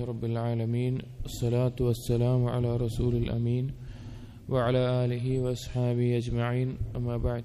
رب العالمين الصلاة والسلام على رسول الأمين وعلى آله وأصحابه أجمعين أما بعد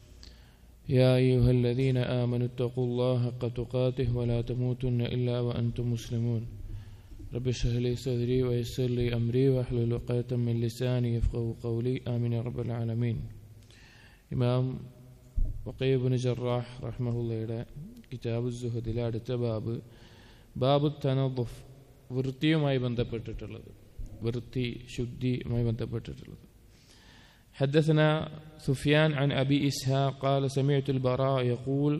يا أيها الذين آمنوا اتقوا الله حق تقاته ولا تموتن إلا وأنتم مسلمون رب اشرح لي صدري ويسر لي أمري واحلل عقدة من لساني يفقه قولي آمين يا رب العالمين ഇമാം വക്കീബിന് ജറാഹ് റഹ്മഹുല്ലയുടെ കിതാബ് സുഹദിലെ അടുത്ത ബാബ് ബാബു തനദുഫ് വൃത്തിയുമായി ബന്ധപ്പെട്ടിട്ടുള്ളത് വൃത്തി ശുദ്ധിയുമായി ബന്ധപ്പെട്ടിട്ടുള്ളത് حدثنا سفيان عن أبي إسحاق قال سمعت البراء يقول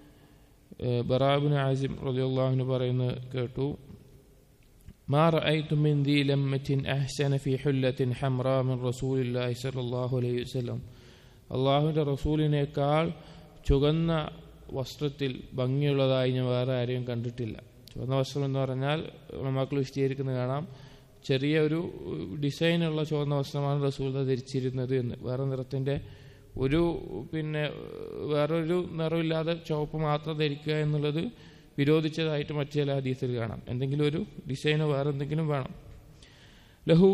براء بن عازم رضي الله عنه പറയുന്ന കേട്ടു ما رأيت من ذي لمة أحسن في حلة حمراء من رسول الله صلى الله عليه وسلم അള്ളാഹുവിൻ്റെ റസൂലിനേക്കാൾ ചുവന്ന വസ്ത്രത്തിൽ ഭംഗിയുള്ളതായി ഞാൻ വേറെ ആരെയും കണ്ടിട്ടില്ല ചുവന്ന വസ്ത്രം എന്ന് പറഞ്ഞാൽ മക്കൾ വിശദീകരിക്കുന്നത് കാണാം ചെറിയ ഒരു ഡിസൈനുള്ള ചുവന്ന വസ്ത്രമാണ് റസൂൽ ധരിച്ചിരുന്നത് എന്ന് വേറെ നിറത്തിൻ്റെ ഒരു പിന്നെ വേറൊരു നിറമില്ലാതെ ചുവപ്പ് മാത്രം ധരിക്കുക എന്നുള്ളത് വിരോധിച്ചതായിട്ട് മറ്റു ചില ഹദീസിൽ കാണാം എന്തെങ്കിലും ഒരു ഡിസൈനോ വേറെ എന്തെങ്കിലും വേണം ലഹു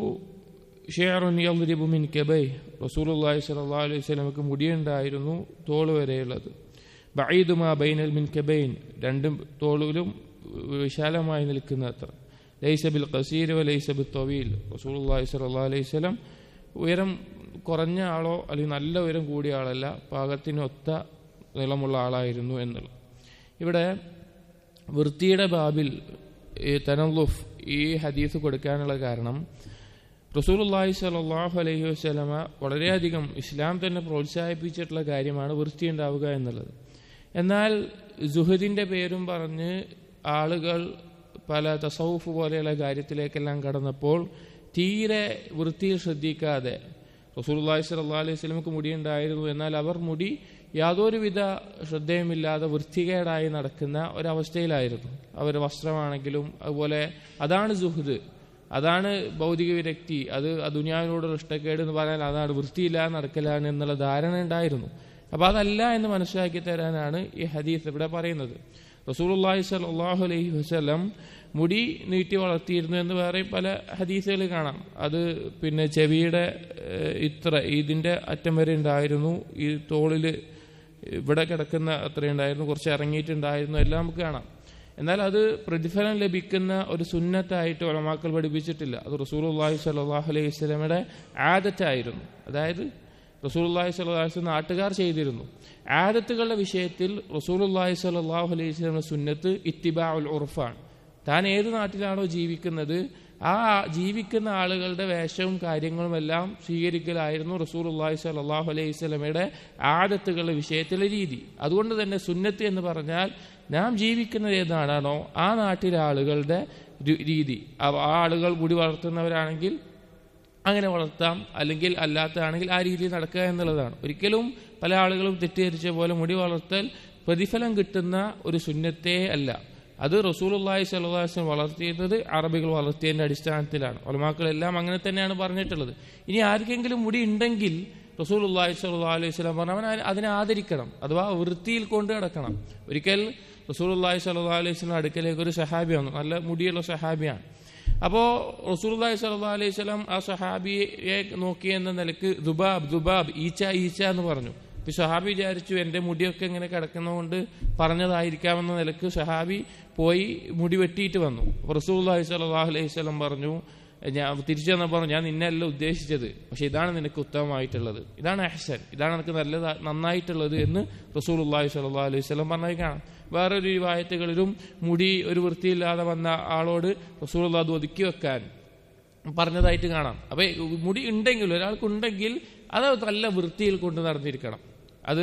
ഷെയറുൻ യദ്രിബു മിൻ കബൈ റസൂലുള്ളാഹി സ്വല്ലല്ലാഹു അലൈഹി വസല്ലമക്ക് മുടിയുണ്ടായിരുന്നു തോൾ വരെയുള്ളത് ബഈദുമാ ബൈനൽ മിൻ കബൈൻ രണ്ടും തോളിലും വിശാലമായി നിൽക്കുന്ന അത്ര ലൈസ ബിൽ ഖസീർ വ ലൈസ ബിൽ തവീൽ റസൂലുള്ളാഹി സ്വല്ലല്ലാഹു അലൈഹി വസല്ലം ഉയരം കുറഞ്ഞ ആളോ അല്ലെങ്കിൽ നല്ല ഉയരം കൂടിയ ആളല്ല പാകത്തിനൊത്ത നീളമുള്ള ആളായിരുന്നു എന്നുള്ളത് ഇവിടെ വൃത്തിയുടെ ബാബിൽ ഈ തനല്ലുഫ് ഈ ഹദീസ് കൊടുക്കാനുള്ള കാരണം റസൂലുള്ളാഹി സ്വല്ലല്ലാഹു അലൈഹി വസല്ലമ വളരെയധികം ഇസ്ലാം തന്നെ പ്രോത്സാഹിപ്പിച്ചിട്ടുള്ള കാര്യമാണ് വൃത്തി ഉണ്ടാവുക എന്നുള്ളത് എന്നാൽ ജുഹദിന്റെ പേരും പറഞ്ഞ് ആളുകൾ പല തസൗഫ് പോലെയുള്ള കാര്യത്തിലേക്കെല്ലാം കടന്നപ്പോൾ തീരെ വൃത്തിയിൽ ശ്രദ്ധിക്കാതെ റസൂലുള്ളാഹി സ്വല്ലല്ലാഹു അലൈഹി വസല്ലമക്ക് മുടിയുണ്ടായിരുന്നു എന്നാൽ അവർ മുടി യാതൊരുവിധ ശ്രദ്ധയുമില്ലാതെ വൃത്തികേടായി നടക്കുന്ന ഒരവസ്ഥയിലായിരുന്നു അവർ വസ്ത്രമാണെങ്കിലും അതുപോലെ അതാണ് ജുഹദ് അതാണ് ഭൗതിക വിരക്തി അത് ദുനിയാവിനോടുള്ള ഇഷ്ടക്കേട് എന്ന് പറഞ്ഞാൽ അതാണ് വൃത്തിയില്ലാതെ നടക്കലാണ് എന്നുള്ള ധാരണ ഉണ്ടായിരുന്നു അപ്പോൾ അതല്ല എന്ന് മനസ്സിലാക്കി തരാനാണ് ഈ ഹദീസ് ഇവിടെ പറയുന്നത് റസൂലുള്ളാഹി സ്വല്ലല്ലാഹു അലൈഹി വസല്ലം മുടി നീട്ടി വളർത്തിയിരുന്നു എന്ന് വേറെ പല ഹദീസുകൾ കാണാം അത് പിന്നെ ചെവിയുടെ ഇത്ര ഇതിൻ്റെ അറ്റം വരെ ഉണ്ടായിരുന്നു ഈ തോളിൽ ഇവിടെ കിടക്കുന്ന അത്രയുണ്ടായിരുന്നു കുറച്ച് ഇറങ്ങിയിട്ടുണ്ടായിരുന്നു എല്ലാം നമുക്ക് കാണാം എന്നാൽ അത് പ്രതിഫലം ലഭിക്കുന്ന ഒരു സുന്നത്തായിട്ട് ഒളമാക്കൾ പഠിപ്പിച്ചിട്ടില്ല അത് റസൂലുള്ളാഹി സ്വല്ലല്ലാഹു അലൈഹി വസല്ലമയുടെ ആദത്തായിരുന്നു അതായത് റസൂലുള്ളാഹി സ്വല്ലല്ലാഹു അലൈഹി നാട്ടുകാർ ചെയ്തിരുന്നു ആദത്തുകളുടെ വിഷയത്തിൽ റസൂലുള്ളാഹി സ്വല്ലല്ലാഹു അലൈഹി വസല്ലമയുടെ സുന്നത്ത് ഇത്തിബാഉൽ ഉർഫാണ് താൻ ഏത് നാട്ടിലാണോ ജീവിക്കുന്നത് ആ ജീവിക്കുന്ന ആളുകളുടെ വേഷവും കാര്യങ്ങളും എല്ലാം സ്വീകരിക്കലായിരുന്നു റസൂലുള്ളാഹി സ്വല്ലല്ലാഹു അലൈഹി വസല്ലമയുടെ ആദത്തുകളുടെ വിഷയത്തിലെ രീതി അതുകൊണ്ട് തന്നെ സുന്നത്ത് എന്ന് പറഞ്ഞാൽ നാം ജീവിക്കുന്നത് ഏതാണോ ആ നാട്ടിലെ ആളുകളുടെ രീതി ആ ആളുകൾ മുടി വളർത്തുന്നവരാണെങ്കിൽ അങ്ങനെ വളർത്താം അല്ലെങ്കിൽ അല്ലാത്തതാണെങ്കിൽ ആ രീതിയിൽ നടക്കുക എന്നുള്ളതാണ് ഒരിക്കലും പല ആളുകളും തെറ്റിദ്ധരിച്ച പോലെ മുടി വളർത്തൽ പ്രതിഫലം കിട്ടുന്ന ഒരു സുന്നത്തേ അല്ല അത് റസൂലുള്ളാഹി സ്വല്ലല്ലാഹു അലൈഹി വളർത്തിയത് അറബികൾ വളർത്തിയതിന്റെ അടിസ്ഥാനത്തിലാണ് ഒലമാക്കളെല്ലാം അങ്ങനെ തന്നെയാണ് പറഞ്ഞിട്ടുള്ളത് ഇനി ആർക്കെങ്കിലും മുടി ഉണ്ടെങ്കിൽ റസൂലുള്ളാഹി സ്വല്ലല്ലാഹു അലൈഹി വസല്ലം പറഞ്ഞു അവൻ അതിനെ ആദരിക്കണം അഥവാ വൃത്തിയിൽ കൊണ്ട് നടക്കണം ഒരിക്കൽ റസൂലുള്ളാഹി സ്വല്ലല്ലാഹു അലൈഹി വസല്ലം അടുക്കലേക്ക് ഒരു സഹാബി വന്നു നല്ല മുടിയുള്ള സഹാബിയാണ് അപ്പോൾ റസൂലുള്ളാഹി സ്വല്ലല്ലാഹു അലൈഹി വസല്ലം ആ സഹാബിയെ നോക്കിയെന്ന നിലക്ക് ദുബാബ് ദുബാബ് ഈച്ച ഈച്ച എന്ന് പറഞ്ഞു ഇപ്പൊ ഷഹാബി വിചാരിച്ചു എൻ്റെ മുടിയൊക്കെ ഇങ്ങനെ കിടക്കുന്നതുകൊണ്ട് പറഞ്ഞതായിരിക്കാമെന്ന നിലക്ക് ഷഹാബി പോയി മുടി വെട്ടിയിട്ട് വന്നു അപ്പോൾ റസൂലുള്ളാഹി സ്വല്ലല്ലാഹു അലൈഹി വസല്ലം പറഞ്ഞു ഞാൻ തിരിച്ചു വന്ന പറഞ്ഞു ഞാൻ നിന്നല്ല ഉദ്ദേശിച്ചത് പക്ഷെ ഇതാണ് നിനക്ക് ഉത്തമമായിട്ടുള്ളത് ഇതാണ് അഹ്സൻ ഇതാണ് നിനക്ക് നല്ല നന്നായിട്ടുള്ളത് എന്ന് റസൂലുള്ളാഹി സ്വല്ലല്ലാഹു അലൈഹി വസല്ലം പറഞ്ഞത് കാണാം വേറൊരു വായത്തുകളിലും മുടി ഒരു വൃത്തിയില്ലാതെ വന്ന ആളോട് റസൂലുള്ള അത് ഒതുക്കി വെക്കാൻ പറഞ്ഞതായിട്ട് കാണാം അപ്പൊ മുടി ഉണ്ടെങ്കിൽ ഒരാൾക്കുണ്ടെങ്കിൽ അത് നല്ല വൃത്തിയിൽ കൊണ്ട് നടന്നിരിക്കണം അത്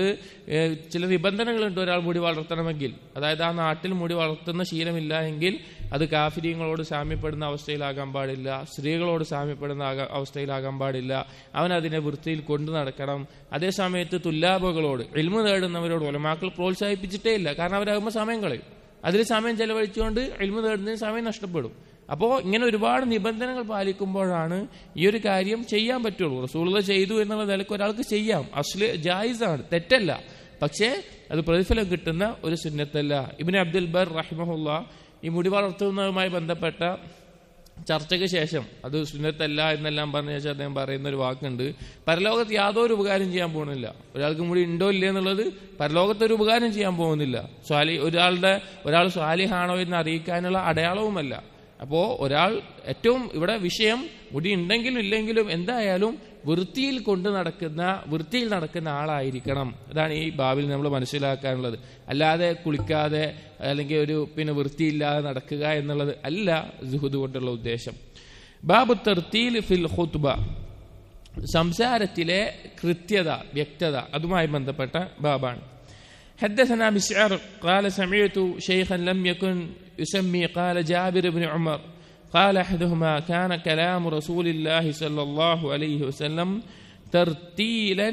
ചില നിബന്ധനകളുണ്ട് ഒരാൾ മുടി വളർത്തണമെങ്കിൽ അതായത് ആ നാട്ടിൽ മുടി വളർത്തുന്ന ശീലമില്ല എങ്കിൽ അത് കാഫിര്യങ്ങളോട് സാമ്യപ്പെടുന്ന അവസ്ഥയിലാകാൻ പാടില്ല സ്ത്രീകളോട് സാമ്യപ്പെടുന്ന അവസ്ഥയിലാകാൻ പാടില്ല അവൻ അതിനെ വൃത്തിയിൽ കൊണ്ടു നടക്കണം അതേ സമയത്ത് തുല്ലാബകളോട് എൽമ നേടുന്നവരോട് ഒലമാക്കൾ പ്രോത്സാഹിപ്പിച്ചിട്ടേ ഇല്ല കാരണം അവരാകുമ്പോൾ സമയം കളയും അതിൽ സമയം ചെലവഴിച്ചുകൊണ്ട് എൽമ നേടുന്നതിന് സമയം നഷ്ടപ്പെടും അപ്പോൾ ഇങ്ങനെ ഒരുപാട് നിബന്ധനകൾ പാലിക്കുമ്പോഴാണ് ഈ ഒരു കാര്യം ചെയ്യാൻ പറ്റുള്ളൂ റസൂള ചെയ്തു എന്നുള്ള നിലയ്ക്ക് ഒരാൾക്ക് ചെയ്യാം അസ്ല് ജായിസാണ് തെറ്റല്ല പക്ഷേ അത് പ്രതിഫലം കിട്ടുന്ന ഒരു സുന്നത്തല്ല ഇബിന് അബ്ദുൽ ബർ റഹിമഹുല്ല ഈ മുടി വളർത്തുന്നതുമായി ബന്ധപ്പെട്ട ചർച്ചയ്ക്ക് ശേഷം അത് സുന്നത്തല്ല എന്നെല്ലാം പറഞ്ഞ ശേഷം അദ്ദേഹം പറയുന്ന ഒരു വാക്കുണ്ട് പരലോകത്ത് യാതൊരു ഉപകാരം ചെയ്യാൻ പോകുന്നില്ല ഒരാൾക്ക് മുടി ഉണ്ടോ ഇല്ലേ എന്നുള്ളത് പരലോകത്ത് ഒരു ഉപകാരം ചെയ്യാൻ പോകുന്നില്ല സ്വാലി ഒരാളുടെ ഒരാൾ സ്വാലിഹാണോ എന്ന് അറിയിക്കാനുള്ള അടയാളവുമല്ല അപ്പോൾ ഒരാൾ ഏറ്റവും ഇവിടെ വിഷയം മുടി ഉണ്ടെങ്കിലും ഇല്ലെങ്കിലും എന്തായാലും വൃത്തിയിൽ കൊണ്ട് നടക്കുന്ന വൃത്തിയിൽ നടക്കുന്ന ആളായിരിക്കണം അതാണ് ഈ ബാബിൽ നമ്മൾ മനസ്സിലാക്കാനുള്ളത് അല്ലാതെ കുളിക്കാതെ അല്ലെങ്കിൽ ഒരു പിന്നെ വൃത്തിയില്ലാതെ നടക്കുക എന്നുള്ളത് അല്ല ജുഹുദ് കൊണ്ടുള്ള ഉദ്ദേശം ബാബു തർത്തീൽ ഫിൽ ഖുത്ബ സംസാരത്തിലെ കൃത്യത വ്യക്തത അതുമായി ബന്ധപ്പെട്ട ബാബാണ് حدثنا مسعر قال سمعت شيخا لم يكن يسمي قال جابر بن عمر قال احدهما كان كلام رسول الله صلى الله عليه وسلم ترتيلا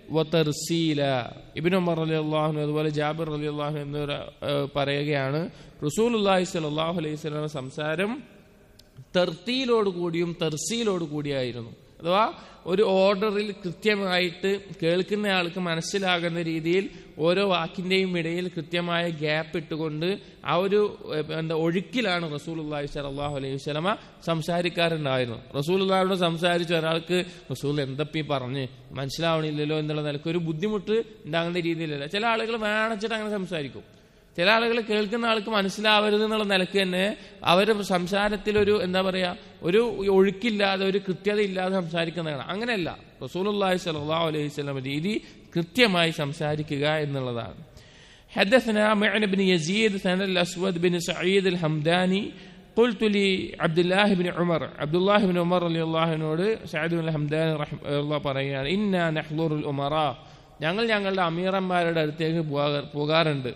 وترسيلا ഇബിൻ ഉമർ അലി അള്ളാഹു അതുപോലെ ജാബിർ അലി അള്ളാഹു എന്നിവർ പറയുകയാണ് റസൂൽ അള്ളാഹി സലാഹു അലൈഹി സ്വലാം സംസാരം തെർത്തിയിലോട് കൂടിയും തെർസിയിലോട് കൂടിയായിരുന്നു അഥവാ ഒരു ഓർഡറിൽ കൃത്യമായിട്ട് കേൾക്കുന്ന ആൾക്ക് മനസ്സിലാകുന്ന രീതിയിൽ ഓരോ വാക്കിന്റെയും ഇടയിൽ കൃത്യമായ ഗ്യാപ്പ് ഇട്ടുകൊണ്ട് ആ ഒരു എന്താ ഒഴുക്കിലാണ് റസൂൽ അള്ളാഹി സലാഹു അലൈഹി വസ്ലമ സംസാരിക്കാറുണ്ടായിരുന്നു റസൂൽ അള്ളാഹിനോട് സംസാരിച്ച ഒരാൾക്ക് റസൂൽ എന്തപ്പി പറഞ്ഞ് മനസ്സിലാവണില്ലല്ലോ എന്നുള്ള നിലക്ക് ഒരു ബുദ്ധിമുട്ട് ഉണ്ടാകുന്ന രീതിയിലല്ല ചില ആളുകൾ വേണച്ചിട്ട് അങ്ങനെ സംസാരിക്കും ചില ആളുകൾ കേൾക്കുന്ന ആൾക്ക് മനസ്സിലാവരുത് എന്നുള്ള നിലക്ക് തന്നെ അവരുടെ സംസാരത്തിൽ ഒരു എന്താ പറയാ ഒരു ഒഴുക്കില്ലാതെ ഒരു കൃത്യത ഇല്ലാതെ സംസാരിക്കുന്നതാണ് അങ്ങനെയല്ല റസൂലുള്ളാഹി സ്വല്ലല്ലാഹു അലൈഹി വസല്ലം രീതി കൃത്യമായി സംസാരിക്കുക എന്നുള്ളതാണ് حدثنا معن بن يزيد ثنا الأسود بن سعيد الحمداني قلت لعبد الله بن عمر عبد الله بن عمر رضي الله عنه سعيد بن الحمداني رحمه الله പറയുകയാണ് إنا نحضر الأمراء ഞങ്ങൾ ഞങ്ങളുടെ അമീറന്മാരുടെ അടുത്തേക്ക് പോകാറുണ്ട്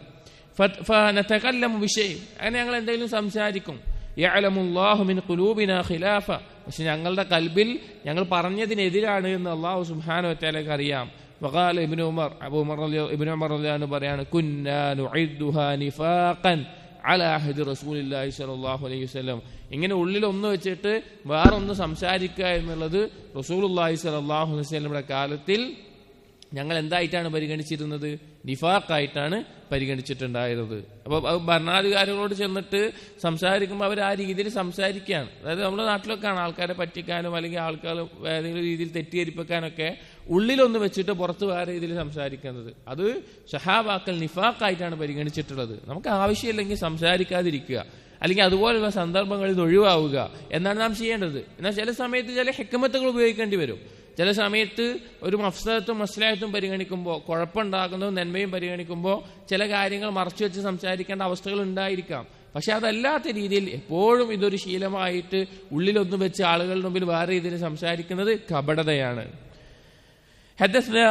ഫനതകല്ലമു വിഷയം അങ്ങനെ ഞങ്ങൾ എന്തെങ്കിലും സംസാരിക്കും യഅലമുല്ലാഹു മിൻ ഖുലൂബിനാ ഖിലാഫ പക്ഷെ ഞങ്ങളുടെ കൽബിൽ ഞങ്ങൾ പറഞ്ഞതിനെതിരാണ് എന്ന് അള്ളാഹു സുബ്ഹാനഹു വതആലക്ക് അറിയാം وقال ابن عمر ابو عمر ابن عمر رضي الله عنه പറയാണ് كنا نعدها نفاقا على عهد رسول الله صلى الله عليه وسلم ഇങ്ങനെ ഉള്ളിൽ ഒന്ന് വെച്ചിട്ട് വേറൊന്ന് സംസാരിക്കുക എന്നുള്ളത് റസൂലുള്ളാഹി സ്വല്ലല്ലാഹു അലൈഹി വസല്ലമയുടെ കാലത്തിൽ ഞങ്ങൾ എന്തായിട്ടാണ് പരിഗണിച്ചിരുന്നത് നിഫാഖായിട്ടാണ് പരിഗണിച്ചിട്ടുണ്ടായിരുന്നത് അപ്പോൾ ഭരണാധികാരികളോട് ചെന്നിട്ട് സംസാരിക്കുമ്പോൾ അവർ ആ രീതിയിൽ സംസാരിക്കുകയാണ് അതായത് നമ്മുടെ നാട്ടിലൊക്കെയാണ് ആൾക്കാരെ പറ്റിക്കാനും അല്ലെങ്കിൽ ആൾക്കാർ ഏതെങ്കിലും രീതിയിൽ തെറ്റിദ്ധരിപ്പിക്കാനൊക്കെ ഉള്ളിലൊന്ന് വെച്ചിട്ട് പുറത്ത് വേറെ രീതിയിൽ സംസാരിക്കുന്നത് അത് ഷഹാബാക്കൽ നിഫാഖായിട്ടാണ് പരിഗണിച്ചിട്ടുള്ളത് നമുക്ക് ആവശ്യമില്ലെങ്കിൽ സംസാരിക്കാതിരിക്കുക അല്ലെങ്കിൽ അതുപോലുള്ള സന്ദർഭങ്ങളിൽ ഒഴിവാവുക എന്നാണ് നാം ചെയ്യേണ്ടത് എന്നാൽ ചില സമയത്ത് ചില ഹെക്കമത്തുകൾ ഉപയോഗിക്കേണ്ടി വരും ചില സമയത്ത് ഒരു മഫ്സത്തും മസ്ലാഹത്തും പരിഗണിക്കുമ്പോൾ കുഴപ്പമുണ്ടാക്കുന്നതും നന്മയും പരിഗണിക്കുമ്പോൾ ചില കാര്യങ്ങൾ മറച്ചു വെച്ച് സംസാരിക്കേണ്ട അവസ്ഥകൾ ഉണ്ടായിരിക്കാം പക്ഷെ അതല്ലാത്ത രീതിയിൽ എപ്പോഴും ഇതൊരു ശീലമായിട്ട് ഉള്ളിലൊന്നും വെച്ച് ആളുകളുടെ മുമ്പിൽ വേറെ രീതിയിൽ സംസാരിക്കുന്നത് കപടതയാണ് حدثنا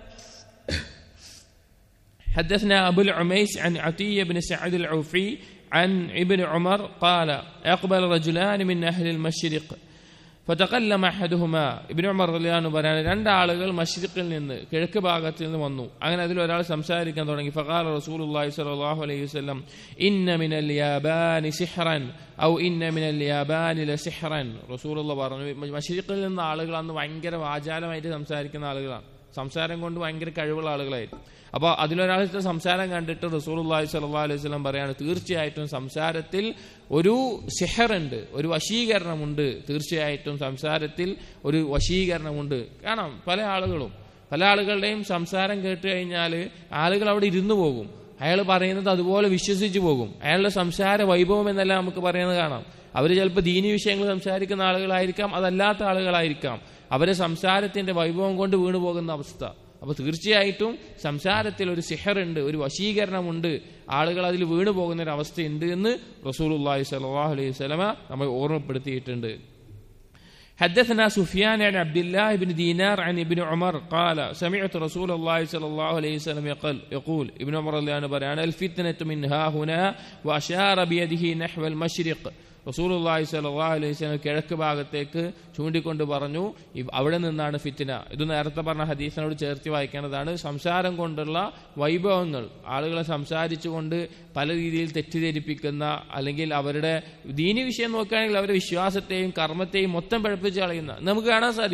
حدثنا أبو العميس عن عطية بن سعد العوفي عن ابن عمر قال أقبل رجلان من أهل المشرق ഫതകല്ലമ അഹദുഹുമ ഇബ്നു ഉമർ റളിയല്ലാഹു പറയാണ് രണ്ടാളുകൾ മശ്രിഖിൽ നിന്ന് കിഴക്ക് ഭാഗത്ത് നിന്ന് വന്നു അങ്ങനെ അതിൽ ഒരാൾ സംസാരിക്കാൻ തുടങ്ങി ഫഖാല റസൂലുള്ളാഹി സ്വല്ലല്ലാഹു അലൈഹി വസല്ലം ഇന്ന മിനൽ യാബാനി സിഹ്റൻ ഔ ഇന്ന മിനൽ യാബാനി ലസിഹ്റൻ റസൂലുള്ള പറഞ്ഞു മശ്രിഖിൽ നിന്ന് ആളുകൾ അന്ന് ഭയങ്കര വാചാലമായിട്ട് സംസാരിക്കുന്ന ആളുകളാണ് സംസാരം കൊണ്ട് ഭയങ്കര കഴിവുള്ള ആളുകളായിരുന്നു അപ്പോൾ അതിലൊരാളുടെ സംസാരം കണ്ടിട്ട് റസൂലുള്ളാഹി സ്വല്ലല്ലാഹു അലൈഹി വസല്ലം പറയാണ് തീർച്ചയായിട്ടും സംസാരത്തിൽ ഒരു സിഹറുണ്ട് ഒരു വശീകരണമുണ്ട് തീർച്ചയായിട്ടും സംസാരത്തിൽ ഒരു വശീകരണമുണ്ട് കാരണം പല ആളുകളും പല ആളുകളുടെയും സംസാരം കേട്ട് കഴിഞ്ഞാൽ ആളുകൾ അവിടെ ഇരുന്നു പോകും അയാൾ പറയുന്നത് അതുപോലെ വിശ്വസിച്ചു പോകും അയാളുടെ സംസാര വൈഭവം എന്നെല്ലാം നമുക്ക് പറയുന്നത് കാണാം അവർ ചിലപ്പോൾ ദീനി വിഷയങ്ങൾ സംസാരിക്കുന്ന ആളുകളായിരിക്കാം അതല്ലാത്ത ആളുകളായിരിക്കാം അവരെ സംസാരത്തിന്റെ വൈഭവം കൊണ്ട് വീണു പോകുന്ന അവസ്ഥ അപ്പൊ തീർച്ചയായിട്ടും സംസാരത്തിൽ ഒരു സിഹറുണ്ട് ഒരു വശീകരണമുണ്ട് ആളുകൾ അതിൽ വീണു പോകുന്ന ഒരു അവസ്ഥയുണ്ട് എന്ന് റസൂലുള്ളാഹി സ്വല്ലല്ലാഹു അലൈഹി വസല്ലമ നമ്മെ ഓർമ്മപ്പെടുത്തിയിട്ടുണ്ട് حدثنا سفيان عن عبد الله بن دينار عن ابن عمر قال سمعت رسول الله صلى الله عليه وسلم يقول يقول ابن عمر رضي الله عنه بريان الفتنة من ها هنا وأشار بيده نحو المشرق റസൂലുള്ളാഹി സ്വല്ലല്ലാഹു അലൈഹി വസല്ലം കിഴക്ക് ഭാഗത്തേക്ക് ചൂണ്ടിക്കൊണ്ട് പറഞ്ഞു അവിടെ നിന്നാണ് ഫിത്തിന ഇത് നേരത്തെ പറഞ്ഞ ഹദീസിനോട് ചേർത്ത് വായിക്കേണ്ടതാണ് സംസാരം കൊണ്ടുള്ള വൈഭവങ്ങൾ ആളുകളെ സംസാരിച്ചുകൊണ്ട് പല രീതിയിൽ തെറ്റിദ്ധരിപ്പിക്കുന്ന അല്ലെങ്കിൽ അവരുടെ ദീനി വിഷയം നോക്കുകയാണെങ്കിൽ അവരുടെ വിശ്വാസത്തെയും കർമ്മത്തെയും മൊത്തം പഴപ്പിച്ച് കളയുന്ന നമുക്ക് കാണാൻ സാധിക്കും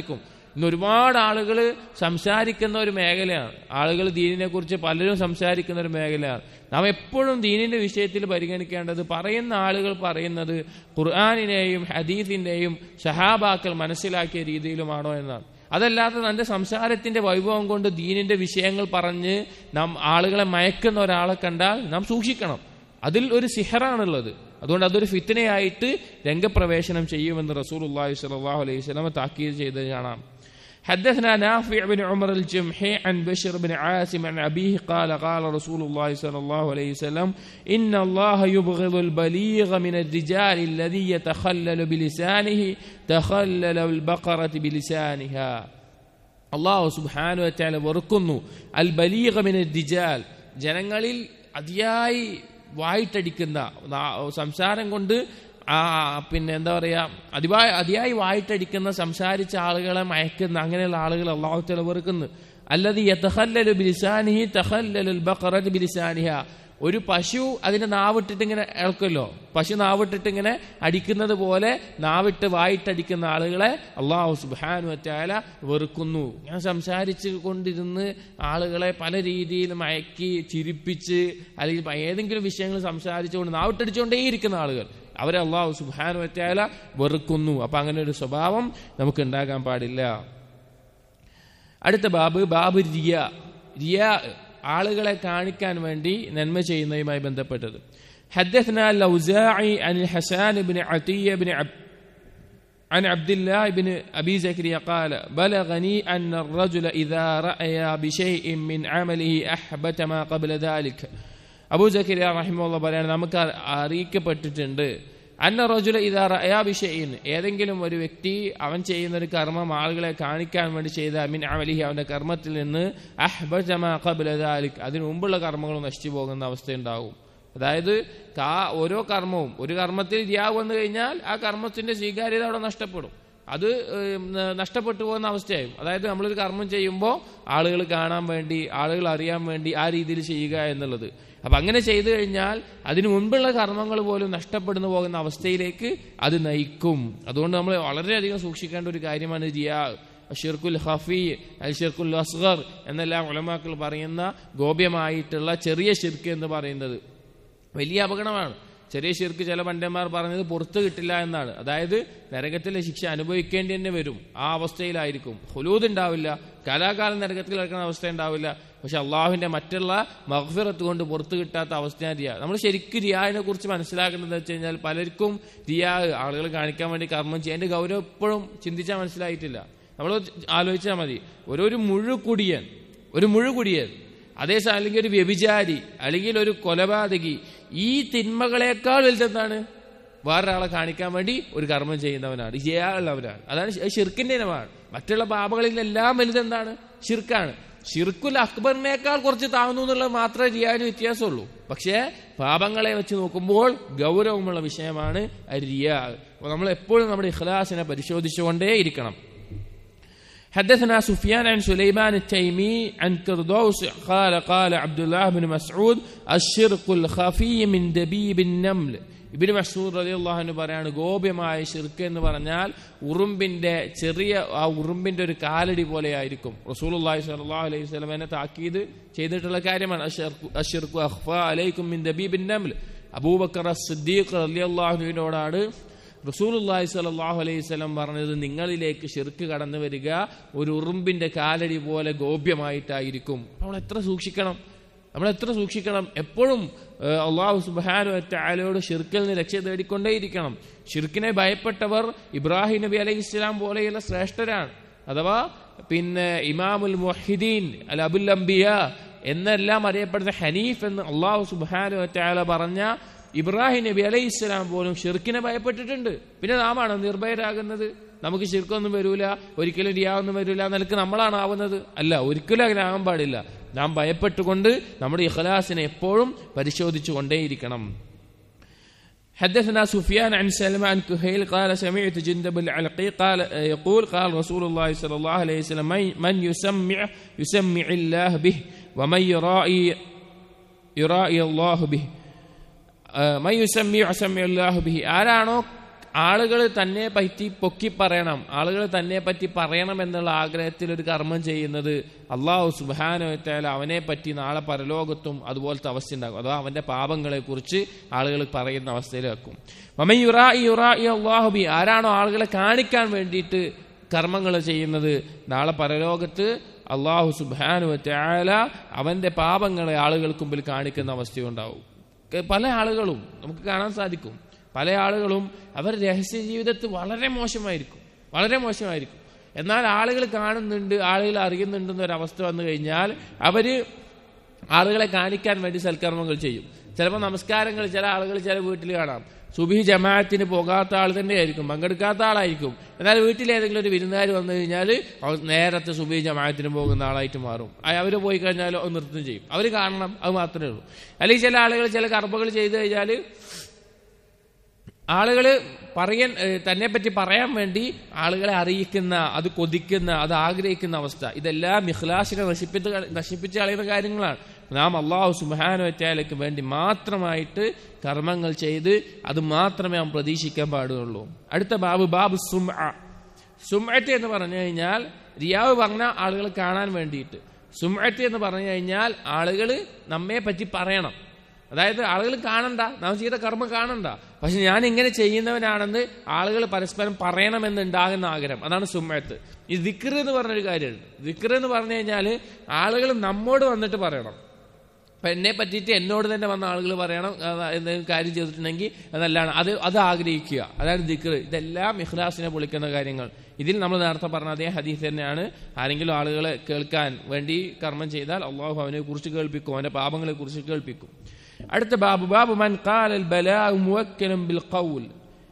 ഇന്ന് ഒരുപാട് ആളുകൾ സംസാരിക്കുന്ന ഒരു മേഖലയാണ് ആളുകൾ ദീനിനെ കുറിച്ച് പലരും സംസാരിക്കുന്ന ഒരു മേഖലയാണ് നാം എപ്പോഴും ദീനിന്റെ വിഷയത്തിൽ പരിഗണിക്കേണ്ടത് പറയുന്ന ആളുകൾ പറയുന്നത് ഖുർആാനിനെയും ഹദീഫിന്റെയും ഷഹാബാക്കൾ മനസ്സിലാക്കിയ രീതിയിലുമാണോ എന്നാണ് അതല്ലാതെ തന്റെ സംസാരത്തിന്റെ വൈഭവം കൊണ്ട് ദീനിന്റെ വിഷയങ്ങൾ പറഞ്ഞ് നാം ആളുകളെ മയക്കുന്ന ഒരാളെ കണ്ടാൽ നാം സൂക്ഷിക്കണം അതിൽ ഒരു സിഹറാണുള്ളത് അതുകൊണ്ട് അതൊരു ഫിത്തനയായിട്ട് രംഗപ്രവേശനം ചെയ്യുമെന്ന് റസൂൽ അള്ളാഹി സ്വല്ലല്ലാഹു അലൈഹി വസല്ലം താക്കീത് ചെയ്ത് കാണാം حدثنا نافع بن عمر الجمحي عن بشر بن عاصم عن أبيه قال قال رسول الله صلى الله عليه وسلم إن الله يبغض البليغ من الرجال الذي يتخلل بلسانه تخلل البقرة بلسانها അള്ളാഹു സുബാനു വറ്റാല വെറുക്കുന്നു അൽ ബലീഗ മിന ദിജാൽ ജനങ്ങളിൽ അതിയായി വായിട്ടടിക്കുന്ന നാ- സംസാരം കൊണ്ട് ആ പിന്നെ എന്താ പറയാ അതിവായി അതിയായി വായിട്ടടിക്കുന്ന സംസാരിച്ച ആളുകളെ മയക്കുന്ന അങ്ങനെയുള്ള ആളുകൾ അള്ളാഹു തല വെറുക്കുന്നു അല്ലത് യതഖല്ലലു ബിലിസാനിഹി തഖല്ലലുൽ ബഖറത്ത് ബിലിസാനിഹ ഒരു പശു അതിന്റെ നാവിട്ടിട്ട് ഇങ്ങനെ ഇളക്കുമല്ലോ പശു നാവിട്ടിട്ട് ഇങ്ങനെ അടിക്കുന്നത് പോലെ നാവിട്ട് വായിട്ടടിക്കുന്ന ആളുകളെ അള്ളാഹു സുബാനു വറ്റാല വെറുക്കുന്നു ഞാൻ സംസാരിച്ച് കൊണ്ടിരുന്ന് ആളുകളെ പല രീതിയിൽ മയക്കി ചിരിപ്പിച്ച് അല്ലെങ്കിൽ ഏതെങ്കിലും വിഷയങ്ങൾ സംസാരിച്ചുകൊണ്ട് നാവിട്ടടിച്ചുകൊണ്ടേയിരിക്കുന്ന ആളുകൾ അവരെ അള്ളാഹു സുബാനു വറ്റാല വെറുക്കുന്നു അപ്പൊ അങ്ങനെ ഒരു സ്വഭാവം നമുക്ക് ഉണ്ടാകാൻ പാടില്ല അടുത്ത ബാബ് ബാബ് റിയ റിയ ആളുകളെ കാണിക്കാൻ വേണ്ടി നന്മ ചെയ്യുന്നതുമായി ബന്ധപ്പെട്ടത് حدثنا الأوزاعي عن الحسان بن عطية بن عبد عن عبد الله بن أبي زكريا قال بلغني أن الرجل إذا رأي بشيء من عمله أحبت ما قبل ذلك അബൂ ജക്കരിയ റഹിമുള്ള പറയാണ് നമുക്ക് അറിയിക്കപ്പെട്ടിട്ടുണ്ട് അന്ന റജുല ഇതാ റയാബിഷയിൻ ഏതെങ്കിലും ഒരു വ്യക്തി അവൻ ചെയ്യുന്ന ഒരു കർമ്മം ആളുകളെ കാണിക്കാൻ വേണ്ടി ചെയ്ത അമിൻ അമലിഹി അവന്റെ കർമ്മത്തിൽ നിന്ന് അഹ്ബജമാ ഖബ്ല ദാലിക് അതിനു മുമ്പുള്ള കർമ്മങ്ങൾ നശിച്ചു പോകുന്ന അവസ്ഥയുണ്ടാകും അതായത് കാ ഓരോ കർമ്മവും ഒരു കർമ്മത്തിൽ രിയാ വന്നു കഴിഞ്ഞാൽ ആ കർമ്മത്തിന്റെ സ്വീകാര്യത അവിടെ നഷ്ടപ്പെടും അത് ഏം, നഷ്ടപ്പെട്ടു പോകുന്ന അവസ്ഥയായും അതായത് നമ്മളൊരു കർമ്മം ചെയ്യുമ്പോൾ ആളുകൾ കാണാൻ വേണ്ടി ആളുകൾ അറിയാൻ വേണ്ടി ആ രീതിയിൽ ചെയ്യുക എന്നുള്ളത് അപ്പൊ അങ്ങനെ ചെയ്തു കഴിഞ്ഞാൽ അതിനു മുൻപുള്ള കർമ്മങ്ങൾ പോലും നഷ്ടപ്പെടുന്നു പോകുന്ന അവസ്ഥയിലേക്ക് അത് നയിക്കും അതുകൊണ്ട് നമ്മൾ വളരെയധികം സൂക്ഷിക്കേണ്ട ഒരു കാര്യമാണ് റിയാ ഷിർക്കുൽ ഹഫി അൽ ഷിർക്കുൽ അസ്ഗർ എന്നെല്ലാം ഉലമാക്കൾ പറയുന്ന ഗോപ്യമായിട്ടുള്ള ചെറിയ ഷിർക്ക് എന്ന് പറയുന്നത് വലിയ അപകടമാണ് ചെറിയ ശിർക്ക് ചില പണ്ഡന്മാർ പറഞ്ഞത് പുറത്ത് കിട്ടില്ല എന്നാണ് അതായത് നരകത്തിലെ ശിക്ഷ അനുഭവിക്കേണ്ടി തന്നെ വരും ആ അവസ്ഥയിലായിരിക്കും ഹുലൂദ് ഉണ്ടാവില്ല കാലാകാലം നരകത്തിൽ കിടക്കുന്ന അവസ്ഥ ഉണ്ടാവില്ല പക്ഷെ അള്ളാഹുവിന്റെ മറ്റുള്ള മഹ്ഫിറത്ത് കൊണ്ട് പുറത്ത് കിട്ടാത്ത അവസ്ഥയാണ് റിയ നമ്മൾ ശരിക്കും റിയാവിനെ കുറിച്ച് മനസ്സിലാക്കുന്നത് വെച്ച് കഴിഞ്ഞാൽ പലർക്കും റിയാ ആളുകൾ കാണിക്കാൻ വേണ്ടി കർമ്മം ചെയ്യാൻ അതിന്റെ ഗൗരവം എപ്പോഴും ചിന്തിച്ചാൽ മനസ്സിലായിട്ടില്ല നമ്മൾ ആലോചിച്ചാൽ മതി ഒരു ഒരു മുഴുകുടിയൻ ഒരു മുഴുകുടിയൻ അതേസമയം അല്ലെങ്കിൽ ഒരു വ്യഭിചാരി അല്ലെങ്കിൽ ഒരു കൊലപാതകി ഈ തിന്മകളെക്കാൾ വലുതെന്താണ് വേറൊരാളെ കാണിക്കാൻ വേണ്ടി ഒരു കർമ്മം ചെയ്യുന്നവനാണ് ചെയ്യാനുള്ളവരാണ് അതാണ് ശി- ഷിർക്കിന്റെ ഇനമാണ് മറ്റുള്ള പാപകളിലെല്ലാം വലുതെന്താണ് ഷിർക്കാണ് ഷിർക്കുൽ അക്ബറിനേക്കാൾ കുറച്ച് താഴ്ന്നു എന്നുള്ളത് മാത്രമേ റിയാന് വ്യത്യാസമുള്ളൂ പക്ഷേ പാപങ്ങളെ വെച്ച് നോക്കുമ്പോൾ ഗൗരവമുള്ള വിഷയമാണ് റിയ അപ്പോൾ നമ്മൾ എപ്പോഴും നമ്മുടെ ഇഖ്ലാസിനെ പരിശോധിച്ചുകൊണ്ടേ ഇരിക്കണം حدثنا سفيان عن سليمان التيمي عن كردوس قال قال عبد الله بن مسعود الشرك الخفي من دبيب النمل ഇബിന് മസൂദ് റലി അള്ളാഹുന് പറയാണ് ഗോപ്യമായ ഷിർക്ക് എന്ന് പറഞ്ഞാൽ ഉറുമ്പിന്റെ ചെറിയ ആ ഉറുമ്പിന്റെ ഒരു കാലടി പോലെ ആയിരിക്കും റസൂൽ അള്ളാഹി സ്വലാഹു അലൈഹി സ്വലമനെ താക്കീത് ചെയ്തിട്ടുള്ള കാര്യമാണ് അശ്ശിർക്കു- അശ്ശിർക്കു അഖ്ഫ അലൈക്കും മിൻ ദബീബിൻ നംൽ അബൂബക്കർ സിദ്ദീഖ് റലി അള്ളാഹുവിനോടാണ് റസൂലുല്ലാഹി സ്വല്ലല്ലാഹു അലൈഹി സ്വലം പറഞ്ഞത് നിങ്ങളിലേക്ക് ഷിർക്ക് കടന്നു വരിക ഒരു ഉറുമ്പിന്റെ കാലടി പോലെ ഗോപ്യമായിട്ടായിരിക്കും നമ്മൾ എത്ര സൂക്ഷിക്കണം നമ്മൾ എത്ര സൂക്ഷിക്കണം എപ്പോഴും ഏഹ്, അള്ളാഹു സുബാനു ആലയോട് ഷിർക്കിൽ നിന്ന് രക്ഷ തേടിക്കൊണ്ടേയിരിക്കണം ഷിർക്കിനെ ഭയപ്പെട്ടവർ ഇബ്രാഹിം നബി അലൈഹി ഇസ്ലാം പോലെയുള്ള ശ്രേഷ്ഠരാണ് അഥവാ പിന്നെ ഇമാമുൽ മുഹിദീൻ അൽ അബുൽ അംബിയ എന്നെല്ലാം അറിയപ്പെടുന്ന ഹനീഫ് എന്ന് അള്ളാഹു സുബാനു ആല പറഞ്ഞ ഇബ്രാഹിം നബി അലൈഹി ഇസ്ലാം പോലും ഷിർക്കിനെ ഭയപ്പെട്ടിട്ടുണ്ട് പിന്നെ നാമാണ് നിർഭയരാകുന്നത് നമുക്ക് ഷിർക്കൊന്നും വരൂല ഒരിക്കലും റിയാവൊന്നും വരൂല നിലക്ക് നമ്മളാണ് ആവുന്നത് അല്ല ഒരിക്കലും അങ്ങനെ ആകാൻ പാടില്ല നാം ഭയപ്പെട്ടുകൊണ്ട് നമ്മുടെ ഇഖലാസിനെ എപ്പോഴും പരിശോധിച്ചു കൊണ്ടേയിരിക്കണം حدثنا سفيان عن سلمة عن كهيل قال سمعت جندب العلقي قال يقول قال رسول الله صلى الله عليه وسلم من- من يسمع يسمع الله به ومن يرائي يرائي الله به മയ്യുസമ്മി അസമ്മി അല്ലാഹു ബിഹി ആരാണോ ആളുകൾ തന്നെ പറ്റി പൊക്കി പറയണം ആളുകൾ തന്നെ പറ്റി പറയണം എന്നുള്ള ആഗ്രഹത്തിൽ ഒരു കർമ്മം ചെയ്യുന്നത് അള്ളാഹു സുബാനോത്തായാലും അവനെ പറ്റി നാളെ പരലോകത്തും അതുപോലത്തെ അവസ്ഥ ഉണ്ടാകും അഥവാ അവന്റെ പാപങ്ങളെ കുറിച്ച് ആളുകൾ പറയുന്ന അവസ്ഥയിൽ വെക്കും മമ യുറാ യുറാ അള്ളാഹുബി ആരാണോ ആളുകളെ കാണിക്കാൻ വേണ്ടിയിട്ട് കർമ്മങ്ങൾ ചെയ്യുന്നത് നാളെ പരലോകത്ത് അള്ളാഹു സുബാനുവറ്റായാല അവന്റെ പാപങ്ങളെ ആളുകൾക്ക് മുമ്പിൽ കാണിക്കുന്ന അവസ്ഥയുണ്ടാവും പല ആളുകളും നമുക്ക് കാണാൻ സാധിക്കും പല ആളുകളും അവർ രഹസ്യ ജീവിതത്തിൽ വളരെ മോശമായിരിക്കും വളരെ മോശമായിരിക്കും എന്നാൽ ആളുകൾ കാണുന്നുണ്ട് ആളുകൾ അറിയുന്നുണ്ടെന്നൊരവസ്ഥ വന്നു കഴിഞ്ഞാൽ അവര് ആളുകളെ കാണിക്കാൻ വേണ്ടി സൽക്കർമ്മങ്ങൾ ചെയ്യും ചിലപ്പോൾ നമസ്കാരങ്ങൾ ചില ആളുകൾ ചില വീട്ടിൽ കാണാം സുബി ജമാഅത്തിന് പോകാത്ത ആൾ തന്നെയായിരിക്കും പങ്കെടുക്കാത്ത ആളായിരിക്കും എന്നാൽ വീട്ടിൽ ഏതെങ്കിലും ഒരു വിരുന്നുകാർ വന്നു കഴിഞ്ഞാൽ അവർ നേരത്തെ സുബി ജമാഅത്തിന് പോകുന്ന ആളായിട്ട് മാറും അവർ പോയി കഴിഞ്ഞാൽ നൃത്തം ചെയ്യും അവർ കാണണം അത് മാത്രമേ ഉള്ളൂ അല്ലെങ്കിൽ ചില ആളുകൾ ചില കർമ്മങ്ങൾ ചെയ്തു കഴിഞ്ഞാൽ ആളുകൾ പറയാൻ തന്നെ പറ്റി പറയാൻ വേണ്ടി ആളുകളെ അറിയിക്കുന്ന അത് കൊതിക്കുന്ന അത് ആഗ്രഹിക്കുന്ന അവസ്ഥ ഇതെല്ലാം ഇഖ്ലാസിനെ നശിപ്പിച്ച് നശിപ്പിച്ച് കളയുന്ന കാര്യങ്ങളാണ് നാം അള്ളാഹു സുബാനുവറ്റാലയ്ക്ക് വേണ്ടി മാത്രമായിട്ട് കർമ്മങ്ങൾ ചെയ്ത് അത് മാത്രമേ നാം പ്രതീക്ഷിക്കാൻ പാടുള്ളൂ അടുത്ത ബാബു ബാബു സും സുംഅറ്റ് എന്ന് പറഞ്ഞു കഴിഞ്ഞാൽ റിയാവ് പറഞ്ഞ ആളുകൾ കാണാൻ വേണ്ടിയിട്ട് സുംഅറ്റ് എന്ന് പറഞ്ഞു കഴിഞ്ഞാൽ ആളുകൾ നമ്മെ പറ്റി പറയണം അതായത് ആളുകൾ കാണണ്ട നാം ചെയ്ത കർമ്മം കാണണ്ട പക്ഷെ ഞാൻ ഇങ്ങനെ ചെയ്യുന്നവനാണെന്ന് ആളുകൾ പരസ്പരം പറയണമെന്നുണ്ടാകുന്ന ആഗ്രഹം അതാണ് സുമ്മത്ത് ഈ ദിക്ർ എന്ന് പറഞ്ഞൊരു കാര്യമുണ്ട് ദിക്ർ എന്ന് പറഞ്ഞു കഴിഞ്ഞാൽ ആളുകൾ നമ്മോട് വന്നിട്ട് പറയണം അപ്പൊ എന്നെ പറ്റിയിട്ട് എന്നോട് തന്നെ വന്ന ആളുകൾ പറയണം എന്തെങ്കിലും കാര്യം ചെയ്തിട്ടുണ്ടെങ്കിൽ അതല്ലാണ് അത് അത് ആഗ്രഹിക്കുക അതാണ് ദിക്ർ ഇതെല്ലാം ഇഖ്ലാസിനെ പൊളിക്കുന്ന കാര്യങ്ങൾ ഇതിൽ നമ്മൾ നേരത്തെ പറഞ്ഞ അതേ ഹദീസ് തന്നെയാണ് ആരെങ്കിലും ആളുകളെ കേൾക്കാൻ വേണ്ടി കർമ്മം ചെയ്താൽ അള്ളാഹു അവനെ കുറിച്ച് കേൾപ്പിക്കും അവന്റെ പാപങ്ങളെ കുറിച്ച് കേൾപ്പിക്കും അടുത്ത ബാബു ബാബു മൻ ഖാലൽ ബലാഉ മുവക്കലും ബിൽ ഖൗൽ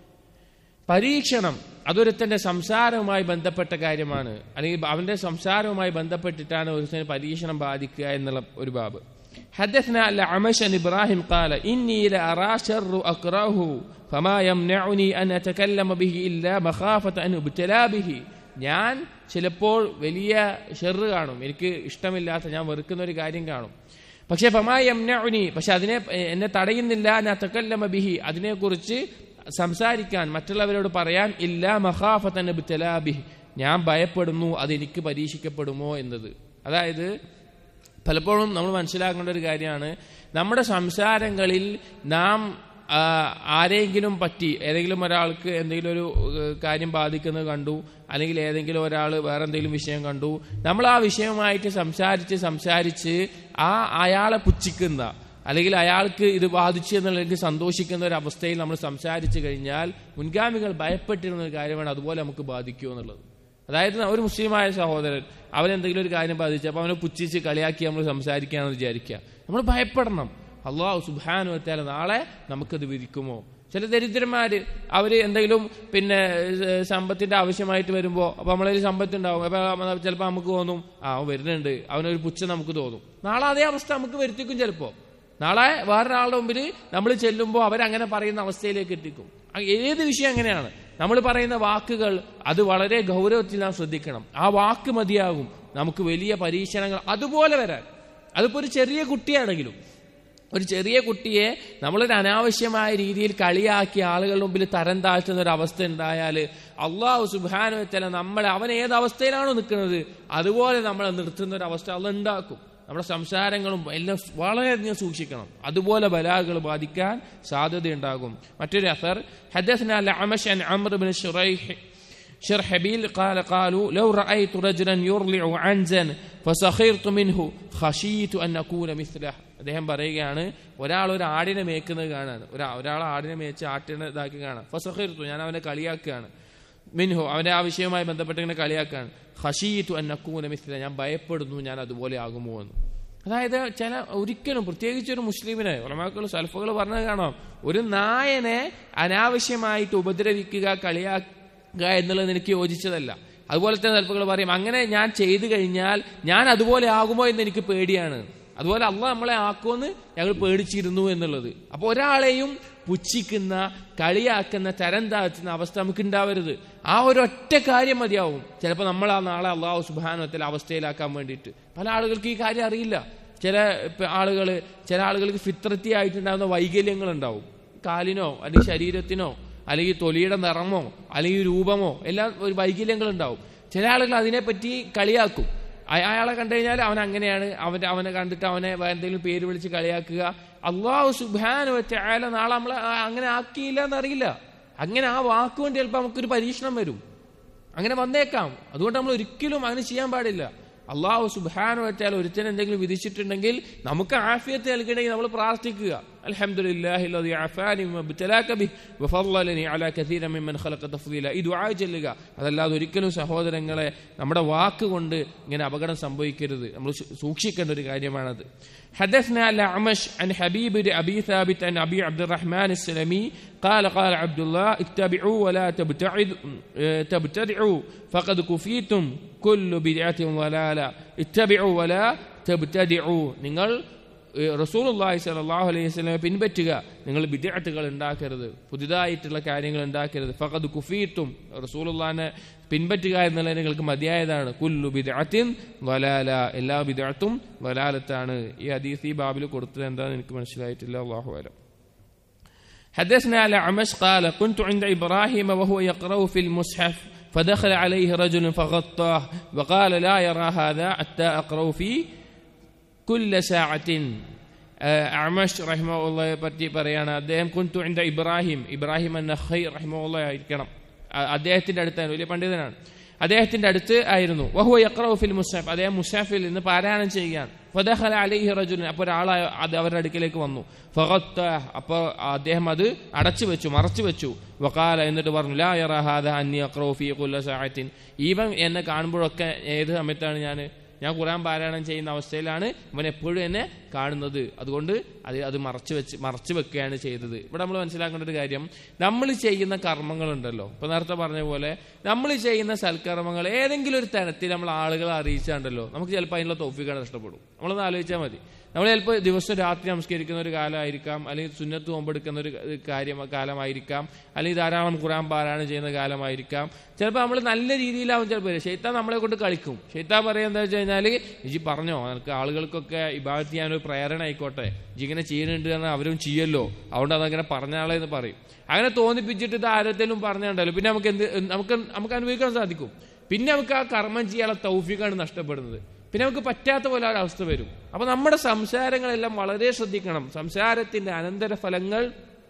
പരീക്ഷണം അതൊരുത്തന്റെ സംസാരവുമായി ബന്ധപ്പെട്ട കാര്യമാണ് അല്ലെങ്കിൽ അവന്റെ സംസാരവുമായി ബന്ധപ്പെട്ടിട്ടാണ് ഒരുത്തന് പരീക്ഷണം ബാധിക്കുക എന്നുള്ള ഒരു ബാബ് حدثنا الأعمش عن إبراهيم قال إني لأرى شر أكرهه فما يمنعني أن أتكلم به إلا مخافة أن ابتلى به ഞാൻ ചിലപ്പോൾ വലിയ ഷെറ് കാണും എനിക്ക് ഇഷ്ടമില്ലാത്ത ഞാൻ വെറുക്കുന്ന ഒരു കാര്യം കാണും പക്ഷെ ഫമായി യംനഉനി പക്ഷെ അതിനെ എന്നെ തടയുന്നില്ല ഞാൻ തക്കല്ലമ ബിഹി അതിനെക്കുറിച്ച് സംസാരിക്കാൻ മറ്റുള്ളവരോട് പറയാൻ ഇല്ല മഹാഫത്തൻ ബിഹി ഞാൻ ഭയപ്പെടുന്നു അതെനിക്ക് പരീക്ഷിക്കപ്പെടുമോ എന്നത് അതായത് പലപ്പോഴും നമ്മൾ മനസ്സിലാക്കേണ്ട ഒരു കാര്യമാണ് നമ്മുടെ സംസാരങ്ങളിൽ നാം ആരെങ്കിലും പറ്റി ഏതെങ്കിലും ഒരാൾക്ക് എന്തെങ്കിലും ഒരു കാര്യം ബാധിക്കുന്നത് കണ്ടു അല്ലെങ്കിൽ ഏതെങ്കിലും ഒരാൾ വേറെ എന്തെങ്കിലും വിഷയം കണ്ടു നമ്മൾ ആ വിഷയമായിട്ട് സംസാരിച്ച് സംസാരിച്ച് ആ അയാളെ പുച്ഛിക്കുന്ന അല്ലെങ്കിൽ അയാൾക്ക് ഇത് ബാധിച്ചു എന്നുള്ളതിൽ സന്തോഷിക്കുന്ന ഒരു അവസ്ഥയിൽ നമ്മൾ സംസാരിച്ചു കഴിഞ്ഞാൽ മുൻഗാമികൾ ഭയപ്പെട്ടിരുന്ന ഒരു കാര്യമാണ് അതുപോലെ നമുക്ക് ബാധിക്കുമോ എന്നുള്ളത് അതായത് ഒരു മുസ്ലിമായ സഹോദരൻ അവൻ എന്തെങ്കിലും ഒരു കാര്യം ബാധിച്ചു അപ്പോൾ അവനെ പുച്ഛിച്ച് കളിയാക്കി നമ്മൾ സംസാരിക്കുകയാണെന്ന് വിചാരിക്കുക നമ്മൾ ഭയപ്പെടണം അള്ളാഹു സുബാനു എത്തിയാൽ നാളെ നമുക്കത് വിധിക്കുമോ ചില ദരിദ്രന്മാര് അവര് എന്തെങ്കിലും പിന്നെ സമ്പത്തിന്റെ ആവശ്യമായിട്ട് വരുമ്പോ അപ്പൊ നമ്മളൊരു സമ്പത്ത് ഉണ്ടാവും അപ്പൊ ചിലപ്പോ നമുക്ക് തോന്നും ആ അവൻ വരുന്നുണ്ട് അവനൊരു പുച്ഛം നമുക്ക് തോന്നും നാളെ അതേ അവസ്ഥ നമുക്ക് വരുത്തിക്കും ചിലപ്പോ നാളെ വേറൊരാളുടെ മുമ്പിൽ നമ്മൾ ചെല്ലുമ്പോൾ അവരങ്ങനെ പറയുന്ന അവസ്ഥയിലേക്ക് എത്തിക്കും ഏത് വിഷയം അങ്ങനെയാണ് നമ്മൾ പറയുന്ന വാക്കുകൾ അത് വളരെ ഗൗരവത്തിൽ നാം ശ്രദ്ധിക്കണം ആ വാക്ക് മതിയാകും നമുക്ക് വലിയ പരീക്ഷണങ്ങൾ അതുപോലെ വരാൻ അതിപ്പോ ഒരു ചെറിയ കുട്ടിയാണെങ്കിലും ഒരു ചെറിയ കുട്ടിയെ നമ്മളൊരു അനാവശ്യമായ രീതിയിൽ കളിയാക്കി ആളുകളുടെ മുമ്പിൽ തരം താഴ്ത്തുന്ന ഒരു അവസ്ഥ ഉണ്ടായാൽ അള്ളാഹു സുബാനുവത്തല നമ്മളെ അവൻ ഏത് അവസ്ഥയിലാണോ നിൽക്കുന്നത് അതുപോലെ നമ്മളെ നിർത്തുന്ന ഒരു അവസ്ഥ അള്ള ഉണ്ടാക്കും നമ്മുടെ സംസാരങ്ങളും എല്ലാം വളരെയധികം സൂക്ഷിക്കണം അതുപോലെ ബലാകൾ ബാധിക്കാൻ സാധ്യതയുണ്ടാകും മറ്റൊരു അസർ حدثنا الأعمش عن عمرو بن شريح شرحبيل قال قالوا لو رأيت رجلا يرلع عنزا فسخرت منه خشيت أن أكون مثله അദ്ദേഹം പറയുകയാണ് ഒരാൾ ഒരു ആടിനെ മേക്കുന്നത് കാണാണ് ഒരാൾ ആടിനെ മേച്ച് ആട്ടിനെ ഇതാക്കി കാണാം ഫസഹിർത്തു ഞാൻ അവനെ കളിയാക്കുകയാണ് മിൻഹു അവന്റെ ആ വിഷയവുമായി ബന്ധപ്പെട്ട് ഇങ്ങനെ കളിയാക്കുകയാണ് ഹഷീത്തു അന്നക്കൂന മിസ്ല ഞാൻ ഭയപ്പെടുന്നു ഞാൻ അതുപോലെ ആകുമോ എന്ന് അതായത് ചില ഒരിക്കലും പ്രത്യേകിച്ച് ഒരു മുസ്ലിമിനെ ഉറമാക്കൾ സൽഫുകൾ പറഞ്ഞത് കാണാം ഒരു നായനെ അനാവശ്യമായിട്ട് ഉപദ്രവിക്കുക കളിയാക്കുക എന്നുള്ളത് എനിക്ക് യോജിച്ചതല്ല അതുപോലെ തന്നെ സൽഫുകൾ പറയും അങ്ങനെ ഞാൻ ചെയ്തു കഴിഞ്ഞാൽ ഞാൻ അതുപോലെ ആകുമോ എന്ന് എനിക്ക് പേടിയാണ് അതുപോലെ അള്ള നമ്മളെ ആക്കുമെന്ന് ഞങ്ങൾ പേടിച്ചിരുന്നു എന്നുള്ളത് അപ്പൊ ഒരാളെയും പുച്ഛിക്കുന്ന കളിയാക്കുന്ന തരം താഴ്ത്തുന്ന അവസ്ഥ നമുക്ക് ഉണ്ടാവരുത് ആ ഒരു ഒറ്റ കാര്യം മതിയാവും ചിലപ്പോൾ നമ്മൾ ആ നാളെ അള്ളാഹു സുബാനത്തിൽ അവസ്ഥയിലാക്കാൻ വേണ്ടിയിട്ട് പല ആളുകൾക്ക് ഈ കാര്യം അറിയില്ല ചില ആളുകൾ ചില ആളുകൾക്ക് ഫിത്രത്തി ആയിട്ടുണ്ടാകുന്ന വൈകല്യങ്ങൾ ഉണ്ടാവും കാലിനോ അല്ലെങ്കിൽ ശരീരത്തിനോ അല്ലെങ്കിൽ തൊലിയുടെ നിറമോ അല്ലെങ്കിൽ രൂപമോ എല്ലാം ഒരു വൈകല്യങ്ങൾ ഉണ്ടാവും ചില ആളുകൾ അതിനെപ്പറ്റി കളിയാക്കും അയ- അയാളെ കണ്ടു കഴിഞ്ഞാൽ അവൻ അങ്ങനെയാണ് അവന്റെ അവനെ കണ്ടിട്ട് അവനെ വേ- എന്തെങ്കിലും പേര് വിളിച്ച് കളിയാക്കുക അള്ളാഹു സുബാനു വെച്ച അയാളെ നാളെ നമ്മളെ ആ- അങ്ങനെ ആക്കിയില്ല എന്നറിയില്ല അങ്ങനെ ആ വാക്കുകൊണ്ട് ചിലപ്പോൾ നമുക്കൊരു പരീക്ഷണം വരും അങ്ങനെ വന്നേക്കാം അതുകൊണ്ട് നമ്മൾ ഒരിക്കലും അങ്ങനെ ചെയ്യാൻ പാടില്ല അള്ളാഹു സുബാനു വെച്ചാൽ ഒരുത്തൻ എന്തെങ്കിലും വിധിച്ചിട്ടുണ്ടെങ്കിൽ നമുക്ക് ആഫിയത്ത് നൽകണമെങ്കിൽ നമ്മൾ പ്രാർത്ഥിക്കുക അൽഹംദുലില്ലാഹി الذي عافاني مما ابتلاك به وفضلني على كثير ممن خلق تفضيلا ഈ ദുആ ചൊല്ലുക അതല്ലാതെ ഒരിക്കലും സഹോദരങ്ങളെ നമ്മുടെ വാക്ക് കൊണ്ട് ഇങ്ങനെ അപകടം സംഭവിക്കരുത് നമ്മൾ സൂ- സൂക്ഷിക്കേണ്ട ഒരു കാര്യമാണത് حدثنا الأعمش عن حبيب بن أبي ثابت عن أبي عبد الرحمن السلمي قال قال عبد الله اتبعوا ولا تبتعد تبتدعوا فقد كفيتم كل بدعة ضلالة اتبعوا ولا تبتدعوا നിങ്ങൾ റസൂലുള്ളാഹി സ്വല്ലല്ലാഹു അലൈഹി വസല്ലമയെ പിൻപറ്റുക നിങ്ങൾ ബിദ്അത്തുകൾ ഉണ്ടാക്കരുത് പുതിയതായിട്ടുള്ള കാര്യങ്ങൾ ഉണ്ടാക്കരുത് ഫഖദ് കുഫീത്തും റസൂലുള്ളാഹിനെ പിൻപറ്റുക എന്നുള്ളത് നിങ്ങൾക്ക് മതിയായതാണ് കുല്ലു ബിദ്അത്തിൻ വലാല എല്ലാ ബിദ്അത്തും വലാലത്താണ് ഈ ഹദീസ് ഈ ബാബിൽ കൊടുത്തത് എന്താണെന്ന് എനിക്ക് മനസ്സിലായിട്ടില്ല അല്ലാഹു അലം حدثنا على عمش قال كنت عند إبراهيم وهو يقرأ في المصحف فدخل عليه رجل فغطاه وقال لا يرى هذا حتى أقرأ في كل ساعة അമഷ് റഹിമുള്ളയെ പറ്റി പറയാണ് അദ്ദേഹം കുന്തു എൻ്റെ ഇബ്രാഹിം ഇബ്രാഹിം എന്ന ഹൈ റഹിമുള്ള ആയിരിക്കണം അ- അദ്ദേഹത്തിന്റെ അടുത്താണ് വലിയ പണ്ഡിതനാണ് അദ്ദേഹത്തിന്റെ അടുത്ത് ആയിരുന്നു വഹു യക്രൗ ഫിൽ മുസാഫ് അദ്ദേഹം മുസാഫിൽ നിന്ന് പാരായണം ചെയ്യുകയാണ് ഫദഖല അലൈഹി റജുലൻ അപ്പോൾ ഒരാൾ അത് അവരുടെ അടുക്കിലേക്ക് വന്നു ഫഗത്ത അപ്പോൾ അദ്ദേഹം അത് അടച്ചു വെച്ചു മറച്ചു വെച്ചു വക്കാല എന്നിട്ട് പറഞ്ഞു ലാ യറ ഹാദ അന്നി യഖ്റഉ ഫീ കുല്ല സഅത്തിൻ ഈവൻ എന്നെ കാണുമ്പോഴൊക്കെ ഏത് സമയത്താണ് ഞാൻ ഞാൻ ഖുറാൻ പാരായണം ചെയ്യുന്ന അവസ്ഥയിലാണ് ഇവൻ എപ്പോഴും എന്നെ കാണുന്നത് അതുകൊണ്ട് അത് അത് മറച്ചു വെച്ച് മറച്ചു വെക്കുകയാണ് ചെയ്തത് ഇവിടെ നമ്മൾ മനസ്സിലാക്കേണ്ട ഒരു കാര്യം നമ്മൾ ചെയ്യുന്ന കർമ്മങ്ങളുണ്ടല്ലോ ഇപ്പൊ നേരത്തെ പറഞ്ഞ പോലെ നമ്മൾ ചെയ്യുന്ന സൽക്കർമ്മങ്ങൾ ഏതെങ്കിലും ഒരു തരത്തിൽ നമ്മൾ ആളുകളെ അറിയിച്ചാണ്ടല്ലോ നമുക്ക് ചിലപ്പോൾ അതിനുള്ള തോഫിക്കാണ് നഷ്ടപ്പെടും നമ്മളൊന്ന് ആലോചിച്ചാൽ മതി നമ്മൾ ചിലപ്പോൾ ദിവസം രാത്രി നമസ്കരിക്കുന്ന ഒരു കാലമായിരിക്കാം അല്ലെങ്കിൽ സുന്നത്ത് നോമ്പെടുക്കുന്ന ഒരു കാര്യം കാലമായിരിക്കാം അല്ലെങ്കിൽ ധാരാളം ഖുറാൻ പാരായണം ചെയ്യുന്ന കാലമായിരിക്കാം ചിലപ്പോൾ നമ്മൾ നല്ല രീതിയിലാവും ചിലപ്പോൾ ഷെയ്ത്താൻ നമ്മളെ കൊണ്ട് കളിക്കും ഷെയ്ത്താൻ പറയുക എന്താ വെച്ച് കഴിഞ്ഞാൽ ഇജി പറഞ്ഞോ നിനക്ക് ആളുകൾക്കൊക്കെ ഇബാദത്ത് ചെയ്യാനൊരു പ്രേരണ ആയിക്കോട്ടെ ഇജി ഇങ്ങനെ ചെയ്യുന്നുണ്ട് എന്ന് അവരും ചെയ്യല്ലോ അതുകൊണ്ട് അതങ്ങനെ പറഞ്ഞാളെ എന്ന് പറയും അങ്ങനെ തോന്നിപ്പിച്ചിട്ട് ഇത് ആരത്തേലും പറഞ്ഞുണ്ടല്ലോ പിന്നെ നമുക്ക് എന്ത് നമുക്ക് നമുക്ക് അനുഭവിക്കാൻ സാധിക്കും പിന്നെ നമുക്ക് ആ കർമ്മം ചെയ്യാനുള്ള തൗഫീഖാണ് നഷ്ടപ്പെടുന്നത് പിന്നെ നമുക്ക് പറ്റാത്ത പോലെ ഒരു അവസ്ഥ വരും അപ്പൊ നമ്മുടെ സംസാരങ്ങളെല്ലാം വളരെ ശ്രദ്ധിക്കണം സംസാരത്തിന്റെ അനന്തരഫലങ്ങൾ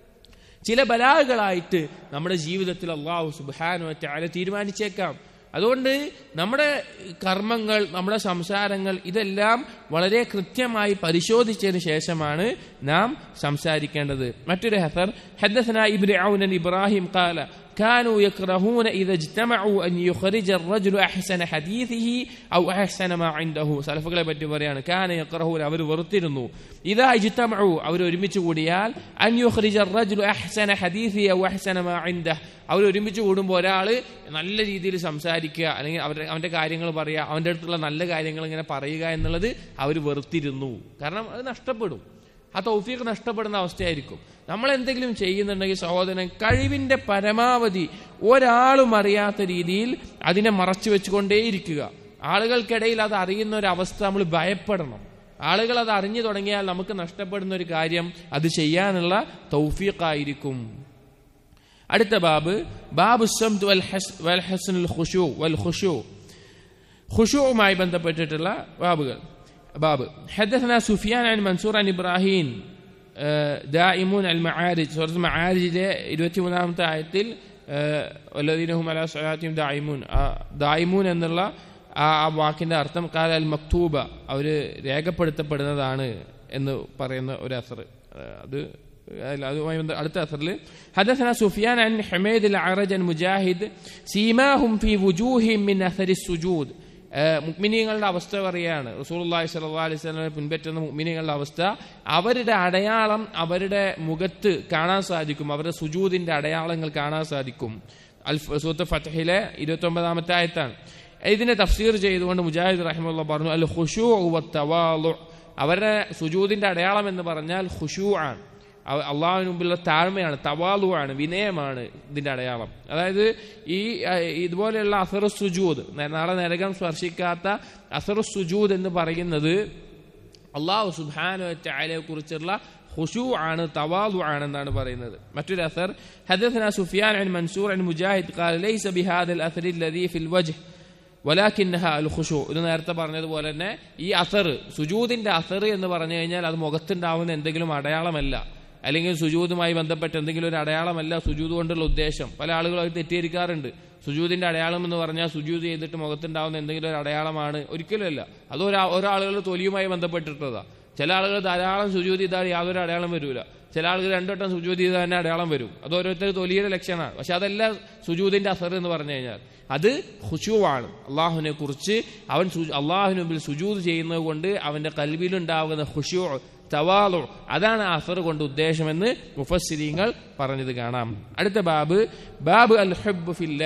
ചില ബലാഹുകളായിട്ട് നമ്മുടെ ജീവിതത്തിൽ അള്ളാഹു സുബാനു അല തീരുമാനിച്ചേക്കാം അതുകൊണ്ട് നമ്മുടെ കർമ്മങ്ങൾ നമ്മുടെ സംസാരങ്ങൾ ഇതെല്ലാം വളരെ കൃത്യമായി പരിശോധിച്ചതിന് ശേഷമാണ് നാം സംസാരിക്കേണ്ടത് മറ്റൊരു ഹസർ ഹദ്ദസന ഇബ്നു ഔനൻ ഇബ്രാഹിം ഖാല كانوا يكرهون إذا اجتمعوا أن يخرج الرجل أحسن حديثه أو أحسن ما عنده സലഫുകളെ പറ്റി പറയാണ് കാന യക്രഹൂൻ അവർ വെറുത്തിരുന്നു ഇതാ ഇജ്തമഉ അവർ ഒരുമിച്ച് കൂടിയാൽ അൻ യുഖ്രിജ الرجل أحسن حديثه أو أحسن ما عنده അവർ ഒരുമിച്ച് കൂടുമ്പോൾ ഒരാൾ നല്ല രീതിയിൽ സംസാരിക്കുക അല്ലെങ്കിൽ അവരുടെ അവന്റെ കാര്യങ്ങൾ പറയുക അവന്റെ അടുത്തുള്ള നല്ല കാര്യങ്ങൾ ഇങ്ങനെ പറയുക എന്നുള്ളത് അവർ വെറുത്തിരുന്നു കാരണം അത് നഷ്ടപ്പെടും ആ തൗഫീഖ് നഷ്ടപ്പെടുന്ന അവസ്ഥയായിരിക്കും നമ്മൾ എന്തെങ്കിലും ചെയ്യുന്നുണ്ടെങ്കിൽ സഹോദരൻ കഴിവിന്റെ പരമാവധി ഒരാളും അറിയാത്ത രീതിയിൽ അതിനെ മറച്ചു വെച്ചുകൊണ്ടേയിരിക്കുക ആളുകൾക്കിടയിൽ അത് അറിയുന്ന ഒരു അവസ്ഥ നമ്മൾ ഭയപ്പെടണം ആളുകൾ അത് അറിഞ്ഞു തുടങ്ങിയാൽ നമുക്ക് നഷ്ടപ്പെടുന്ന ഒരു കാര്യം അത് ചെയ്യാനുള്ള തൗഫീഖായിരിക്കും അടുത്ത ബാബ് ബാബു സംത് വൽ ഹസ് വൽ ഹസ്നുൽ ഖുശൂ വൽ ഖുശൂ ഖുശൂവുമായി ബന്ധപ്പെട്ടിട്ടുള്ള ബാബുകൾ باب حدثنا سفيان عن منصور عن إبراهيم دائمون المعارج سورة المعارج ഇരുപത്തി മൂന്നാമത്തെ ആയത്തിൽ والذين هم على صلاتهم دائمون دائمون എന്നുള്ള ആ വാക്കിന്റെ അർത്ഥം കാല അൽ മക്തൂബ അവര് രേഖപ്പെടുത്തപ്പെടുന്നതാണ് എന്ന് പറയുന്ന ഒരു അസർ അത് അതുമായി അടുത്ത അസറിൽ حدثنا سفيان عن حميد العرج عن مجاهد سيماهم في وجوههم من أثر السجود മുക്മിനിയങ്ങളുടെ അവസ്ഥ പറയാണ് റസൂർല്ലാഹി സല്ലാ അലൈഹി സ്വലമെ പിൻപറ്റുന്ന മുക്മിനിയങ്ങളുടെ അവസ്ഥ അവരുടെ അടയാളം അവരുടെ മുഖത്ത് കാണാൻ സാധിക്കും അവരുടെ സുജൂദിന്റെ അടയാളങ്ങൾ കാണാൻ സാധിക്കും അൽ സൂത്ത് ഫത്തഹിലെ ഇരുപത്തി ഒമ്പതാമത്തെ ആയത്താണ് ഇതിനെ തഫ്സീർ ചെയ്തുകൊണ്ട് മുജാഹിദ് റഹിമുള്ള പറഞ്ഞു അൽ ഖുഷൂ അവരുടെ സുജൂദിന്റെ അടയാളം എന്ന് പറഞ്ഞാൽ ഖുഷൂ ആണ് അള്ളാഹുവിന് മുമ്പിലുള്ള താഴ്മയാണ് തവാലുവാണ് വിനയമാണ് ഇതിന്റെ അടയാളം അതായത് ഈ ഇതുപോലെയുള്ള അസറു സുജൂദ് നാളെ നരകം സ്പർശിക്കാത്ത അസറു സുജൂദ് എന്ന് പറയുന്നത് അള്ളാഹു സുബാനു ചായലെ കുറിച്ചുള്ള ഖുഷു ആണ് തവാദു ആണ് എന്നാണ് പറയുന്നത് മറ്റൊരു അസർ ഹദثنا سفيان عن منصور عن مجاهد قال ليس بهذا الاثر الذي في الوجه വലാക്കിന്നഹ അൽ ഖുഷു ഇത് നേരത്തെ പറഞ്ഞതുപോലെ തന്നെ ഈ അസർ സുജൂദിന്റെ അസർ എന്ന് പറഞ്ഞു കഴിഞ്ഞാൽ അത് മുഖത്തുണ്ടാവുന്ന എന്തെങ്കിലും അടയാളമല്ല അല്ലെങ്കിൽ സുജൂതുമായി ബന്ധപ്പെട്ട എന്തെങ്കിലും ഒരു അടയാളമല്ല സുജൂത് കൊണ്ടുള്ള ഉദ്ദേശം പല ആളുകളും അത് തെറ്റിദ്ധരിക്കാറുണ്ട് സുജൂതിന്റെ അടയാളം എന്ന് പറഞ്ഞാൽ സുജൂത് ചെയ്തിട്ട് മുഖത്തുണ്ടാവുന്ന എന്തെങ്കിലും ഒരു അടയാളമാണ് ഒരിക്കലുമല്ല അത് ഒരാ ഒരാളുകൾ തൊലിയുമായി ബന്ധപ്പെട്ടിട്ടതാ ചില ആളുകൾ ധാരാളം സുജൂതി ചെയ്താൽ യാതൊരു അടയാളം വരില്ല ചില ആളുകൾ രണ്ടു വട്ടം സുജൂതി ചെയ്താൽ തന്നെ അടയാളം വരും അത് ഓരോരുത്തർ തൊലിയുടെ ലക്ഷണമാണ് പക്ഷെ അതല്ല സുജൂതിന്റെ അസർ എന്ന് പറഞ്ഞു കഴിഞ്ഞാൽ അത് ഖുശുവാണ് അള്ളാഹുവിനെ കുറിച്ച് അവൻ അള്ളാഹുവിന് മുമ്പിൽ സുജൂത് ചെയ്യുന്നത് കൊണ്ട് അവന്റെ കൽവിയിലുണ്ടാകുന്ന ഖുശു തവാലു അതാണ് അസർ കൊണ്ട് ഉദ്ദേശമെന്ന് മുഫസ്സിരീങ്ങൾ പറഞ്ഞത് കാണാം അടുത്ത ബാബ് ബാബ് അൽ ഹബ്ബ് ഫില്ല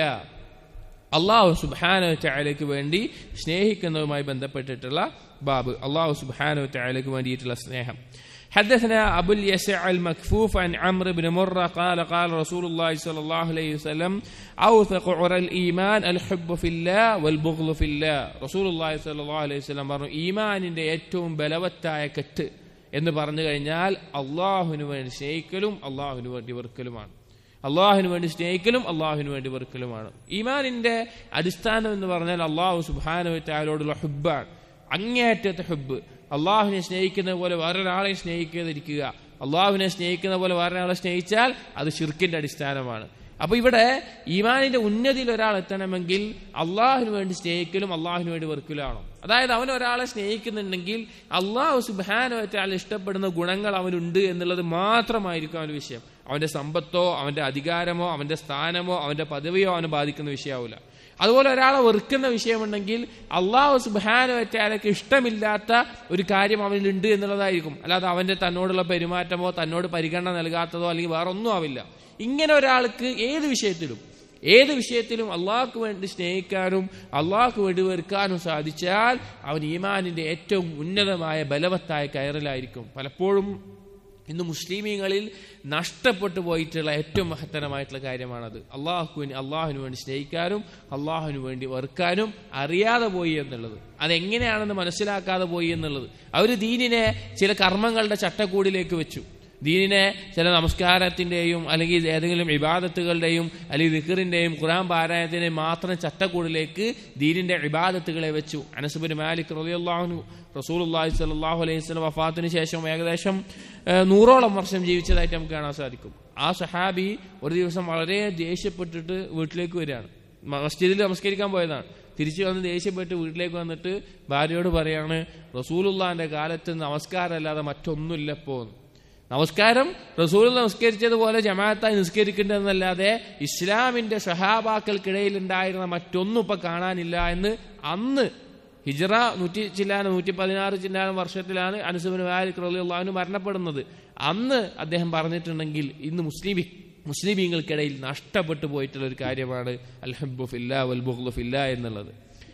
അള്ളാഹു സുബാന ചായലേക്ക് വേണ്ടി സ്നേഹിക്കുന്നതുമായി ബന്ധപ്പെട്ടിട്ടുള്ള ബാബ് അള്ളാഹു സുബാന ചായലേക്ക് വേണ്ടിയിട്ടുള്ള സ്നേഹം حدثنا أبو اليسع المكفوف عن عمرو بن مرة قال قال رسول الله صلى الله عليه وسلم أوثق عرى الإيمان الحب في الله والبغض في الله رسول الله صلى الله عليه وسلم പറഞ്ഞു ഈമാനിന്റെ ഏറ്റവും ബലവത്തായ കെട്ട് എന്ന് പറഞ്ഞു കഴിഞ്ഞാൽ അള്ളാഹുവിന് വേണ്ടി സ്നേഹിക്കലും അള്ളാഹുവിന് വേണ്ടി വെറുക്കലുമാണ് അള്ളാഹുവിന് വേണ്ടി സ്നേഹിക്കലും അള്ളാഹുവിന് വേണ്ടി വെറുക്കലുമാണ് ഈമാനിന്റെ അടിസ്ഥാനം എന്ന് പറഞ്ഞാൽ അള്ളാഹു സുബാനുവറ്റായാലോടുള്ള ഹുബാണ് അങ്ങേയറ്റത്തെ ഹുബ് അള്ളാഹുവിനെ സ്നേഹിക്കുന്ന പോലെ വേറൊരാളെ സ്നേഹിക്കാതിരിക്കുക അള്ളാഹുവിനെ സ്നേഹിക്കുന്ന പോലെ വേറൊരാളെ സ്നേഹിച്ചാൽ അത് ഷിർക്കിന്റെ അടിസ്ഥാനമാണ് അപ്പൊ ഇവിടെ ഈമാനിന്റെ ഉന്നതിയിൽ ഒരാൾ എത്തണമെങ്കിൽ അള്ളാഹുവിന് വേണ്ടി സ്നേഹിക്കലും അള്ളാഹുവിന് വേണ്ടി വെറുക്കലാണോ അതായത് അവൻ ഒരാളെ സ്നേഹിക്കുന്നുണ്ടെങ്കിൽ അള്ളാഹു സുബാനുവറ്റാൽ ഇഷ്ടപ്പെടുന്ന ഗുണങ്ങൾ അവനുണ്ട് എന്നുള്ളത് മാത്രമായിരിക്കും അവന്റെ വിഷയം അവന്റെ സമ്പത്തോ അവന്റെ അധികാരമോ അവന്റെ സ്ഥാനമോ അവന്റെ പദവിയോ അവനെ ബാധിക്കുന്ന വിഷയമാവില്ല അതുപോലെ ഒരാളെ വെറുക്കുന്ന വിഷയമുണ്ടെങ്കിൽ അള്ളാഹു സുബാനുവറ്റാലേക്ക് ഇഷ്ടമില്ലാത്ത ഒരു കാര്യം അവനിലുണ്ട് എന്നുള്ളതായിരിക്കും അല്ലാതെ അവന്റെ തന്നോടുള്ള പെരുമാറ്റമോ തന്നോട് പരിഗണന നൽകാത്തതോ അല്ലെങ്കിൽ വേറെ ഒന്നും ആവില്ല ഇങ്ങനെ ഒരാൾക്ക് ഏത് വിഷയത്തിലും ഏത് വിഷയത്തിലും അള്ളാഹ്ക്ക് വേണ്ടി സ്നേഹിക്കാനും അള്ളാഹ്ക്ക് വേണ്ടി വെറുക്കാനും സാധിച്ചാൽ അവൻ ഈമാനിന്റെ ഏറ്റവും ഉന്നതമായ ബലവത്തായ കയറിലായിരിക്കും പലപ്പോഴും ഇന്ന് മുസ്ലിമീങ്ങളിൽ നഷ്ടപ്പെട്ടു പോയിട്ടുള്ള ഏറ്റവും മഹത്തരമായിട്ടുള്ള കാര്യമാണത് അള്ളാഹുവിന് അള്ളാഹുവിന് വേണ്ടി സ്നേഹിക്കാനും അള്ളാഹുവിന് വേണ്ടി വെറുക്കാനും അറിയാതെ പോയി എന്നുള്ളത് അതെങ്ങനെയാണെന്ന് മനസ്സിലാക്കാതെ പോയി എന്നുള്ളത് അവർ ദീനിനെ ചില കർമ്മങ്ങളുടെ ചട്ടക്കൂടിലേക്ക് വെച്ചു ദീനിനെ ചില നമസ്കാരത്തിന്റെയും അല്ലെങ്കിൽ ഏതെങ്കിലും ഇബാദത്തുകളുടെയും അല്ലെങ്കിൽ വിക്കറിന്റെയും ഖുറാൻ പാരായണത്തിന്റെയും മാത്രം ചട്ടക്കൂടിലേക്ക് ദീനിന്റെ ഇബാദത്തുകളെ വെച്ചു അനസുബിൻ മാലിക് റലിയല്ലാഹു റസൂൽ അള്ളാഹി സലാഹു അലൈഹി സ്വലം വഫാത്തിന് ശേഷം ഏകദേശം നൂറോളം വർഷം ജീവിച്ചതായിട്ട് നമുക്ക് കാണാൻ സാധിക്കും ആ സഹാബി ഒരു ദിവസം വളരെ ദേഷ്യപ്പെട്ടിട്ട് വീട്ടിലേക്ക് വരികയാണ് മസ്ജിദിൽ നമസ്കരിക്കാൻ പോയതാണ് തിരിച്ചു വന്ന് ദേഷ്യപ്പെട്ട് വീട്ടിലേക്ക് വന്നിട്ട് ഭാര്യയോട് പറയാണ് റസൂലുള്ളാന്റെ കാലത്ത് നമസ്കാരമല്ലാതെ മറ്റൊന്നുമില്ല ഇപ്പോ നമസ്കാരം റസൂൽ നമസ്കരിച്ചതുപോലെ ജമാഅത്തായി നിസ്കരിക്കേണ്ടതെന്നല്ലാതെ ഇസ്ലാമിന്റെ ഷഹാബാക്കൾക്കിടയിൽ ഉണ്ടായിരുന്ന മറ്റൊന്നും ഇപ്പൊ കാണാനില്ല എന്ന് അന്ന് ഹിജറ നൂറ്റി ചില്ലാനും നൂറ്റി പതിനാറ് ചില്ലാനും വർഷത്തിലാണ് അനുസുബിന് മാലിക് റലിയുള്ളഹാനു മരണപ്പെടുന്നത് അന്ന് അദ്ദേഹം പറഞ്ഞിട്ടുണ്ടെങ്കിൽ ഇന്ന് മുസ്ലിം മുസ്ലിമീങ്ങൾക്കിടയിൽ നഷ്ടപ്പെട്ടു പോയിട്ടുള്ള ഒരു കാര്യമാണ് അൽഹബുഫില്ല വൽബുഖ്ലുഫില്ല എന്നുള്ളത്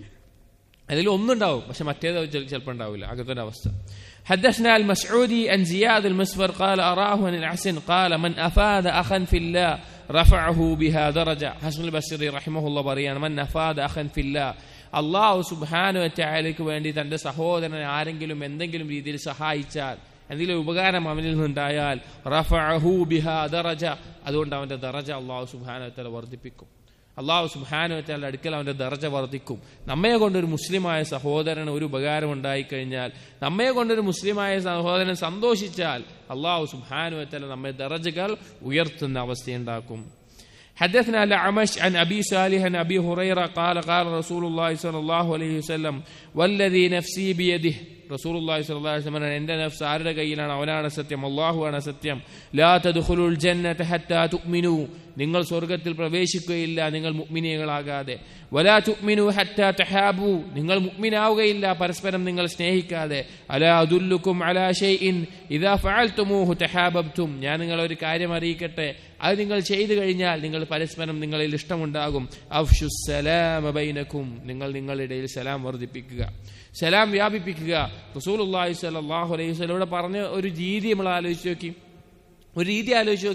അതിൽ ഒന്നുണ്ടാവും പക്ഷെ മറ്റേത് ചിലപ്പോൾ ഉണ്ടാവില്ല അങ്ങനത്തെ ഒരു അവസ്ഥ حدثنا المسعودي عن زياد المسفر قال أراه عن الحسن قال من أفاد أخا في الله رفعه بها درجة حسن البصري رحمه الله بريان من أفاد أخا في الله അള്ളാഹു സുബാനു വറ്റായാലേക്ക് വേണ്ടി തന്റെ സഹോദരനെ ആരെങ്കിലും എന്തെങ്കിലും രീതിയിൽ സഹായിച്ചാൽ എന്തെങ്കിലും ഉപകാരം അവനിൽ നിന്നുണ്ടായാൽ റഫഅഹു ബിഹാ ദറജ അതുകൊണ്ട് അവന്റെ ദറജ അള്ളാഹു സുബാനു വറ്റാല വർദ്ധിപ്പിക്കും അള്ളാഹു സുബാനു വറ്റാൽ അടുക്കൽ അവന്റെ ദർജ വർദ്ധിക്കും നമ്മെ കൊണ്ടൊരു മുസ്ലിമായ സഹോദരന് ഒരു ഉപകാരം ഉണ്ടായിക്കഴിഞ്ഞാൽ നമ്മെ കൊണ്ടൊരു മുസ്ലിമായ സഹോദരൻ സന്തോഷിച്ചാൽ അള്ളാഹു സുബാനു വറ്റാല നമ്മെ ദറജകൾ ഉയർത്തുന്ന അവസ്ഥയുണ്ടാക്കും حدثنا الأعمش عن أبي صالح عن أبي هريرة قال قال رسول الله صلى الله عليه وسلم والذي نفسي بيده റസൂൽ അള്ളാഹി സ്വല്ലല്ലാഹു അലൈഹി വസല്ലം എൻ്റെ നഫ്സ് ആരുടെ കയ്യിലാണ് അവനാണ് സത്യം അള്ളാഹു ആണ് സത്യം ലാ തദ്ഖുലുൽ ജന്നത ഹത്താ തുഅ്മിനു നിങ്ങൾ സ്വർഗ്ഗത്തിൽ പ്രവേശിക്കുകയില്ല നിങ്ങൾ മുഅ്മിനീകളാകാതെ വലാ തുഅ്മിനു ഹത്താ തഹാബു നിങ്ങൾ മുഅ്മിനാവുകയില്ല പരസ്പരം നിങ്ങൾ സ്നേഹിക്കാതെ അലാ അദുല്ലുക്കും അലാ ഷൈഇൻ ഇദാ ഫഅൽതുമൂഹു തഹാബബ്തും ഞാൻ നിങ്ങളെ ഒരു കാര്യം അറിയിക്കട്ടെ അത് നിങ്ങൾ ചെയ്തു കഴിഞ്ഞാൽ നിങ്ങൾ പരസ്പരം നിങ്ങളിൽ ഇഷ്ടമുണ്ടാകും അഫ്ഷുസലാമ ബൈനക്കും നിങ്ങൾ നിങ്ങളുടെ ഇടയിൽ സലാം വർദ്ധിപ്പിക്കുക സലാം വ്യാപിപ്പിക്കുക റസൂൽ അള്ളാഹി സലാഹു അലൈഹി സ്വലം ഇവിടെ പറഞ്ഞ ഒരു രീതി നമ്മൾ ആലോചിച്ച് നോക്കി ഒരു രീതി ആലോചിച്ച് നോക്കി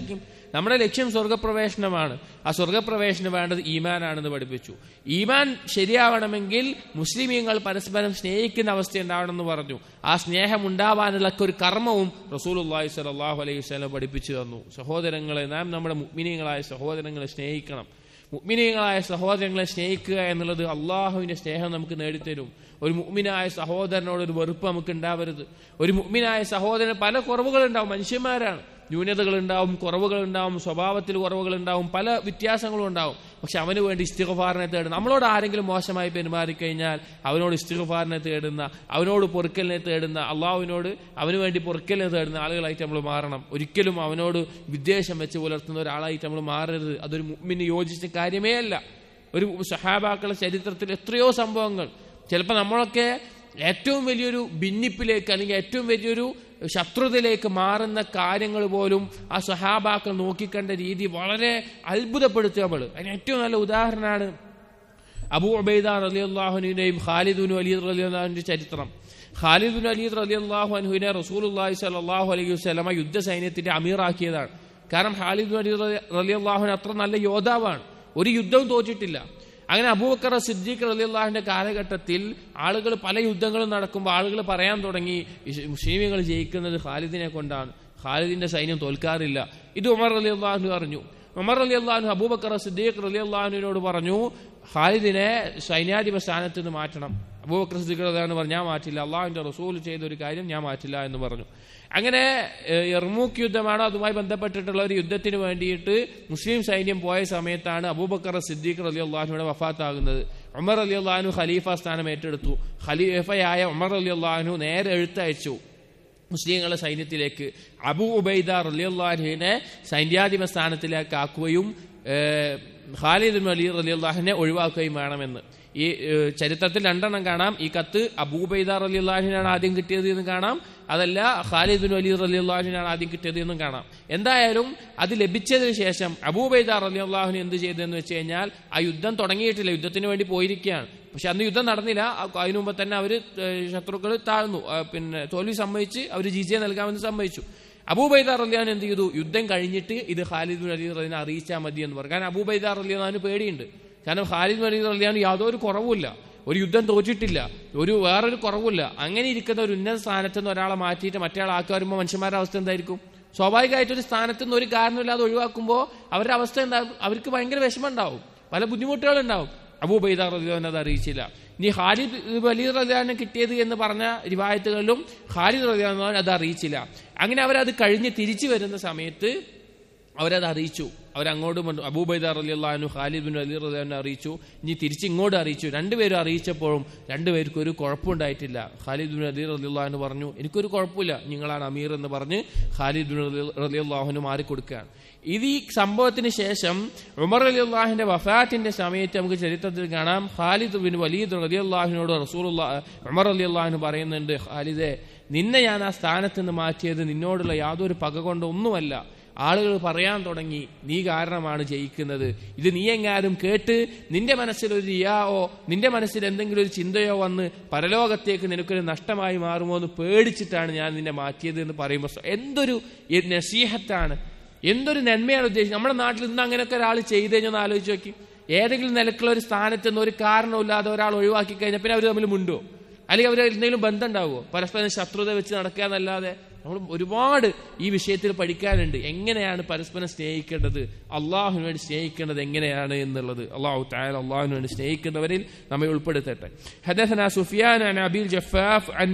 നമ്മുടെ ലക്ഷ്യം സ്വർഗപ്രവേശനമാണ് ആ സ്വർഗപ്രവേശനം വേണ്ടത് ഈമാനാണെന്ന് പഠിപ്പിച്ചു ഈമാൻ ശരിയാവണമെങ്കിൽ മുസ്ലിമീങ്ങൾ പരസ്പരം സ്നേഹിക്കുന്ന അവസ്ഥ ഉണ്ടാവണമെന്ന് പറഞ്ഞു ആ സ്നേഹം ഉണ്ടാവാനുള്ള ഒരു കർമ്മവും റസൂൽ അള്ളാഹി സ്വലാഹു അലൈഹി വസ്ലം പഠിപ്പിച്ചു തന്നു സഹോദരങ്ങളെ നാം നമ്മുടെ മുഗ്മിനീയങ്ങളായ സഹോദരങ്ങളെ സ്നേഹിക്കണം മുഗ്മിനീയങ്ങളായ സഹോദരങ്ങളെ സ്നേഹിക്കുക എന്നുള്ളത് അള്ളാഹുവിന്റെ സ്നേഹം നമുക്ക് നേടിത്തരും ഒരു മുഗ്മിനായ സഹോദരനോട് ഒരു വെറുപ്പ് നമുക്ക് ഉണ്ടാവരുത് ഒരു മുഗ്മിനായ സഹോദരന് പല കുറവുകളുണ്ടാവും മനുഷ്യന്മാരാണ് ന്യൂനതകളുണ്ടാവും കുറവുകളുണ്ടാവും സ്വഭാവത്തിൽ കുറവുകളുണ്ടാവും പല വ്യത്യാസങ്ങളും ഉണ്ടാവും പക്ഷെ അവന് വേണ്ടി ഇസ്തിഗഫാറിനെ തേടുന്ന നമ്മളോട് ആരെങ്കിലും മോശമായി പെരുമാറിക്കഴിഞ്ഞാൽ അവനോട് ഇസ്തിഗഫാറിനെ തേടുന്ന അവനോട് പൊറുക്കലിനെ തേടുന്ന അള്ളാഹുവിനോട് അവന് വേണ്ടി പൊറുക്കലിനെ തേടുന്ന ആളുകളായിട്ട് നമ്മൾ മാറണം ഒരിക്കലും അവനോട് വിദ്വേഷം വെച്ച് പുലർത്തുന്ന ഒരാളായിട്ട് നമ്മൾ മാറരുത് അതൊരു മുമ്മിന് യോജിച്ച കാര്യമേ അല്ല ഒരു സഹാബാക്കളുടെ ചരിത്രത്തിൽ എത്രയോ സംഭവങ്ങൾ ചിലപ്പോൾ നമ്മളൊക്കെ ഏറ്റവും വലിയൊരു ഭിന്നിപ്പിലേക്ക് അല്ലെങ്കിൽ ഏറ്റവും വലിയൊരു ശത്രുതയിലേക്ക് മാറുന്ന കാര്യങ്ങൾ പോലും ആ സഹാബാക്കൾ നോക്കിക്കണ്ട രീതി വളരെ അത്ഭുതപ്പെടുത്തുക നമ്മൾ അതിന് ഏറ്റവും നല്ല ഉദാഹരണമാണ് അബു ഉബൈദ റലി അള്ളാഹുവിനെയും ഖാലിദുൻ അലീദ് റലി അള്ളാഹുവിന്റെ ചരിത്രം ഖാലിദുൻ അലീദ് റലി അള്ളാഹു അനുവിനെ റസൂൽ അള്ളാഹി സലാഹു അലൈഹി വസ്ലമ യുദ്ധ സൈന്യത്തിന്റെ അമീറാക്കിയതാണ് കാരണം ഖാലിദുൻ അലീദ് റലി അള്ളാഹുവിന് അത്ര നല്ല യോദ്ധാവാണ് ഒരു യുദ്ധവും തോറ്റിട്ടില്ല അങ്ങനെ അബൂബക്കർ സിദ്ദീഖ് റലിയുള്ളാഹിന്റെ കാലഘട്ടത്തിൽ ആളുകൾ പല യുദ്ധങ്ങളും നടക്കുമ്പോൾ ആളുകൾ പറയാൻ തുടങ്ങി മുസ്ലിമുകൾ ജയിക്കുന്നത് ഖാലിദിനെ കൊണ്ടാണ് ഖാലിദിന്റെ സൈന്യം തോൽക്കാറില്ല ഇത് ഉമർ അലി അള്ളാഹു അറിഞ്ഞു ഉമർ അലി അള്ളാഹു അബൂബക്കർ സിദ്ദീഖ് റലി അള്ളാഹുവിനോട് പറഞ്ഞു ഖാലിദിനെ സൈന്യാധിപ സ്ഥാനത്ത് നിന്ന് മാറ്റണം അബൂബക്കർ സിദ്ദീഖ് റലിയാണ് പറഞ്ഞു ഞാൻ മാറ്റില്ല അള്ളാഹുവിന്റെ റസൂൽ ചെയ്ത ഒരു കാര്യം ഞാൻ മാറ്റില്ല എന്ന് പറഞ്ഞു അങ്ങനെ എർമൂക്ക് യുദ്ധമാണോ അതുമായി ബന്ധപ്പെട്ടിട്ടുള്ള ഒരു യുദ്ധത്തിന് വേണ്ടിയിട്ട് മുസ്ലിം സൈന്യം പോയ സമയത്താണ് അബൂബക്കർ സിദ്ദീഖ് അലി അള്ളാഹുയുടെ വഫാത്താകുന്നത് ഉമർ അലി അള്ളഹാനു ഖലീഫ സ്ഥാനം ഏറ്റെടുത്തു ഖലീഫയായ ഉമർ അലി അള്ളാഹു നേരെ എഴുത്തയച്ചു മുസ്ലിങ്ങളുടെ സൈന്യത്തിലേക്ക് അബു ഉബൈദ റലി അള്ളാഹുവിനെ സൈന്യാധിപ സ്ഥാനത്തിലേക്ക് ആക്കുകയും ഖാലിദ് അലി റലി അള്ളാഹിനെ ഒഴിവാക്കുകയും വേണമെന്ന് ഈ ചരിത്രത്തിൽ രണ്ടെണ്ണം കാണാം ഈ കത്ത് അബൂബൈദ റലി അള്ളാഹിനാണ് ആദ്യം കിട്ടിയത് എന്ന് കാണാം അതല്ല ഖാലിദ് അലി റലി അള്ളാഹിനാണ് ആദ്യം കിട്ടിയത് എന്നും കാണാം എന്തായാലും അത് ലഭിച്ചതിന് ശേഷം അബൂബൈദ റലി അള്ളാഹുന് എന്ത് ചെയ്തതെന്ന് വെച്ച് കഴിഞ്ഞാൽ ആ യുദ്ധം തുടങ്ങിയിട്ടില്ല യുദ്ധത്തിന് വേണ്ടി പോയിരിക്കുകയാണ് പക്ഷെ അന്ന് യുദ്ധം നടന്നില്ല അതിനു മുമ്പ് തന്നെ അവർ ശത്രുക്കൾ താഴ്ന്നു പിന്നെ തോൽവി സമ്മതിച്ച് അവർ ജിജിയെ നൽകാമെന്ന് സമ്മതിച്ചു അബൂബൈദ റലിയാൻ എന്ത് ചെയ്തു യുദ്ധം കഴിഞ്ഞിട്ട് ഇത് ഖാലിദ് അലി റലിനെ അറിയിച്ചാൽ മതി എന്ന് പറഞ്ഞു കാരണം അബൂബൈദ റലിയാന് പേടിയുണ്ട് കാരണം ഖാലിദ് അലി റലിയാൻ യാതൊരു കുറവുമില്ല ഒരു യുദ്ധം തോറ്റിട്ടില്ല ഒരു വേറൊരു കുറവില്ല അങ്ങനെ ഇരിക്കുന്ന ഒരു ഉന്നത സ്ഥാനത്ത് നിന്ന് ഒരാളെ മാറ്റിയിട്ട് മറ്റേ ആക്കി വരുമ്പോൾ മനുഷ്യന്മാരുടെ അവസ്ഥ എന്തായിരിക്കും സ്വാഭാവികമായിട്ട് ഒരു സ്ഥാനത്ത് നിന്ന് ഒരു കാരണമില്ലാതെ ഒഴിവാക്കുമ്പോൾ അവരുടെ അവസ്ഥ എന്താകും അവർക്ക് ഭയങ്കര വിഷമം ഉണ്ടാവും പല ബുദ്ധിമുട്ടുകളുണ്ടാവും അബൂബൈദ റലിയാൻ അത് അറിയിച്ചില്ല ഇനി ഖാലിദ് വലിയ റലിയാനെ കിട്ടിയത് എന്ന് പറഞ്ഞ റിവായത്തുകളിലും ഖാലിദ് റലിയാൻ അത് അറിയിച്ചില്ല അങ്ങനെ അവരത് കഴിഞ്ഞ് തിരിച്ചു വരുന്ന സമയത്ത് അവരത് അറിയിച്ചു അവരങ്ങോട്ടും അബൂബൈദ അലി അള്ളഹാനു ഖാലിദ് ബിൻ അലി റലിയാനെ അറിയിച്ചു ഇനി തിരിച്ച് ഇങ്ങോട്ട് അറിയിച്ചു രണ്ടുപേരും അറിയിച്ചപ്പോഴും രണ്ടുപേർക്കും ഒരു കുഴപ്പമുണ്ടായിട്ടില്ല ഖാലിദ് ബിൻ അലി റലി അള്ളഹാനു പറഞ്ഞു എനിക്കൊരു കുഴപ്പമില്ല നിങ്ങളാണ് അമീർ എന്ന് പറഞ്ഞ് ഖാലിദ് ബിൻ റലി അള്ളാഹുന് മാറിക്കൊടുക്കുകയാണ് ഇത് ഈ സംഭവത്തിന് ശേഷം ഉമർ അലി അള്ളാഹിന്റെ വഫാത്തിന്റെ സമയത്ത് നമുക്ക് ചരിത്രത്തിൽ കാണാം ഖാലിദ് ബിൻ വലീദ് റലി അള്ളാഹിനോട് റസൂൽ ഉമർ അലി അള്ളാഹിന് പറയുന്നുണ്ട് ഖാലിദെ നിന്നെ ഞാൻ ആ സ്ഥാനത്ത് നിന്ന് മാറ്റിയത് നിന്നോടുള്ള യാതൊരു പക കൊണ്ടൊന്നുമല്ല ആളുകൾ പറയാൻ തുടങ്ങി നീ കാരണമാണ് ജയിക്കുന്നത് ഇത് നീ എങ്ങാനും കേട്ട് നിന്റെ മനസ്സിൽ ഒരു റിയാവോ നിന്റെ മനസ്സിൽ എന്തെങ്കിലും ഒരു ചിന്തയോ വന്ന് പരലോകത്തേക്ക് നിനക്കൊരു നഷ്ടമായി മാറുമോ എന്ന് പേടിച്ചിട്ടാണ് ഞാൻ നിന്നെ മാറ്റിയത് എന്ന് പറയുമ്പോൾ എന്തൊരു നസീഹത്താണ് എന്തൊരു നന്മയാണ് ഉദ്ദേശിച്ചത് നമ്മുടെ നാട്ടിൽ ഇന്ന് അങ്ങനെയൊക്കെ ഒരാൾ ചെയ്ത് കഴിഞ്ഞാൽ ആലോചിച്ച് നോക്കി ഏതെങ്കിലും നിലക്കുള്ള ഒരു സ്ഥാനത്ത് നിന്ന് ഒരു കാരണമില്ലാതെ ഒരാൾ ഒഴിവാക്കി കഴിഞ്ഞാൽ പിന്നെ അവർ തമ്മിൽ മുണ്ടോ അല്ലെങ്കിൽ അവർ എന്തെങ്കിലും ബന്ധം ഉണ്ടാവുമോ പരസ്പരം ശത്രുത വെച്ച് നടക്കുക എന്നല്ലാതെ നമ്മൾ ഒരുപാട് ഈ വിഷയത്തിൽ പഠിക്കാനുണ്ട് എങ്ങനെയാണ് പരസ്പരം സ്നേഹിക്കേണ്ടത് അള്ളാഹുവിന് വേണ്ടി സ്നേഹിക്കേണ്ടത് എങ്ങനെയാണ് എന്നുള്ളത് അള്ളാഹു തായാൽ അള്ളാഹുവിന് വേണ്ടി സ്നേഹിക്കുന്നവരിൽ നമ്മെ ഉൾപ്പെടുത്തട്ടെ ഹദثنا سفيان عن أبي الجفاف عن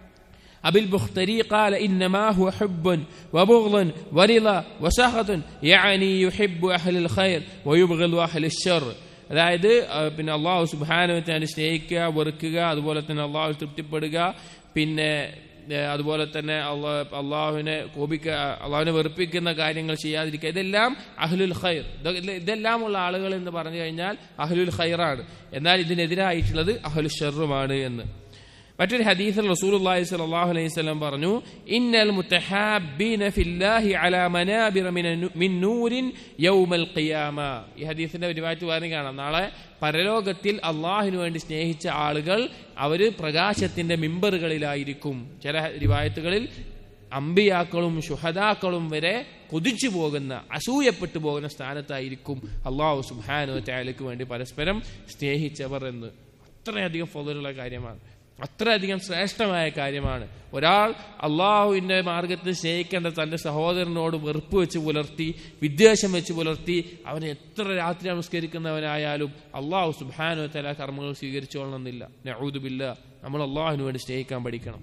أبي البختري قال إنما هو حب وبغض ورضا وسخط يعني يحب أهل الخير ويبغض أهل الشر അതായത് പിന്നെ അള്ളാഹു സുബാനുവത്തിനെ സ്നേഹിക്കുക വെറുക്കുക അതുപോലെ തന്നെ അള്ളാഹു തൃപ്തിപ്പെടുക പിന്നെ അതുപോലെ തന്നെ അള്ളാഹുവിനെ കോപിക്ക അള്ളാഹുവിനെ വെറുപ്പിക്കുന്ന കാര്യങ്ങൾ ചെയ്യാതിരിക്കുക ഇതെല്ലാം അഹ്ലുൽ ഖൈർ ഇതെല്ലാം ഉള്ള ആളുകൾ എന്ന് പറഞ്ഞു കഴിഞ്ഞാൽ അഹ്ലുൽ ഖൈറാണ് എന്നാൽ ഇതിനെതിരായിട്ടുള്ളത് അഹ്ലു ഷെറുമാണ് എന്ന് മറ്റൊരു ഹദീസിൽ റസൂലുള്ളാഹി സ്വല്ലല്ലാഹു അലൈഹി വസല്ലം പറഞ്ഞു ഇന്നൽ മുത്തഹാബ്ബീന ഫില്ലാഹി അലാ മനാബിറ മിൻ നൂരിൻ യൗമൽ ഖിയാമ ഈ ഹദീസിന്റെ റിവായത്ത് വേറെ കാണാം നാളെ പരലോകത്തിൽ അള്ളാഹിനു വേണ്ടി സ്നേഹിച്ച ആളുകൾ അവര് പ്രകാശത്തിന്റെ മിമ്പറുകളിലായിരിക്കും ചില റിവായത്തുകളിൽ അമ്പിയാക്കളും ശുഹദാക്കളും വരെ കൊതിച്ചു പോകുന്ന അസൂയപ്പെട്ടു പോകുന്ന സ്ഥാനത്തായിരിക്കും അള്ളാഹു സുബാനു താലയ്ക്ക് വേണ്ടി പരസ്പരം സ്നേഹിച്ചവർ എന്ന് അത്രയധികം ഫതുള്ള കാര്യമാണ് അത്രയധികം ശ്രേഷ്ഠമായ കാര്യമാണ് ഒരാൾ അള്ളാഹുവിന്റെ മാർഗത്തിൽ സ്നേഹിക്കേണ്ട തന്റെ സഹോദരനോട് വെറുപ്പ് വെച്ച് പുലർത്തി വിദ്വേഷം വെച്ച് പുലർത്തി അവനെ എത്ര രാത്രി നമസ്കരിക്കുന്നവനായാലും അള്ളാഹു സുബാനു തല കർമ്മങ്ങൾ സ്വീകരിച്ചോളണമെന്നില്ല നഊദുബില്ല നമ്മൾ അള്ളാഹുവിന് വേണ്ടി സ്നേഹിക്കാൻ പഠിക്കണം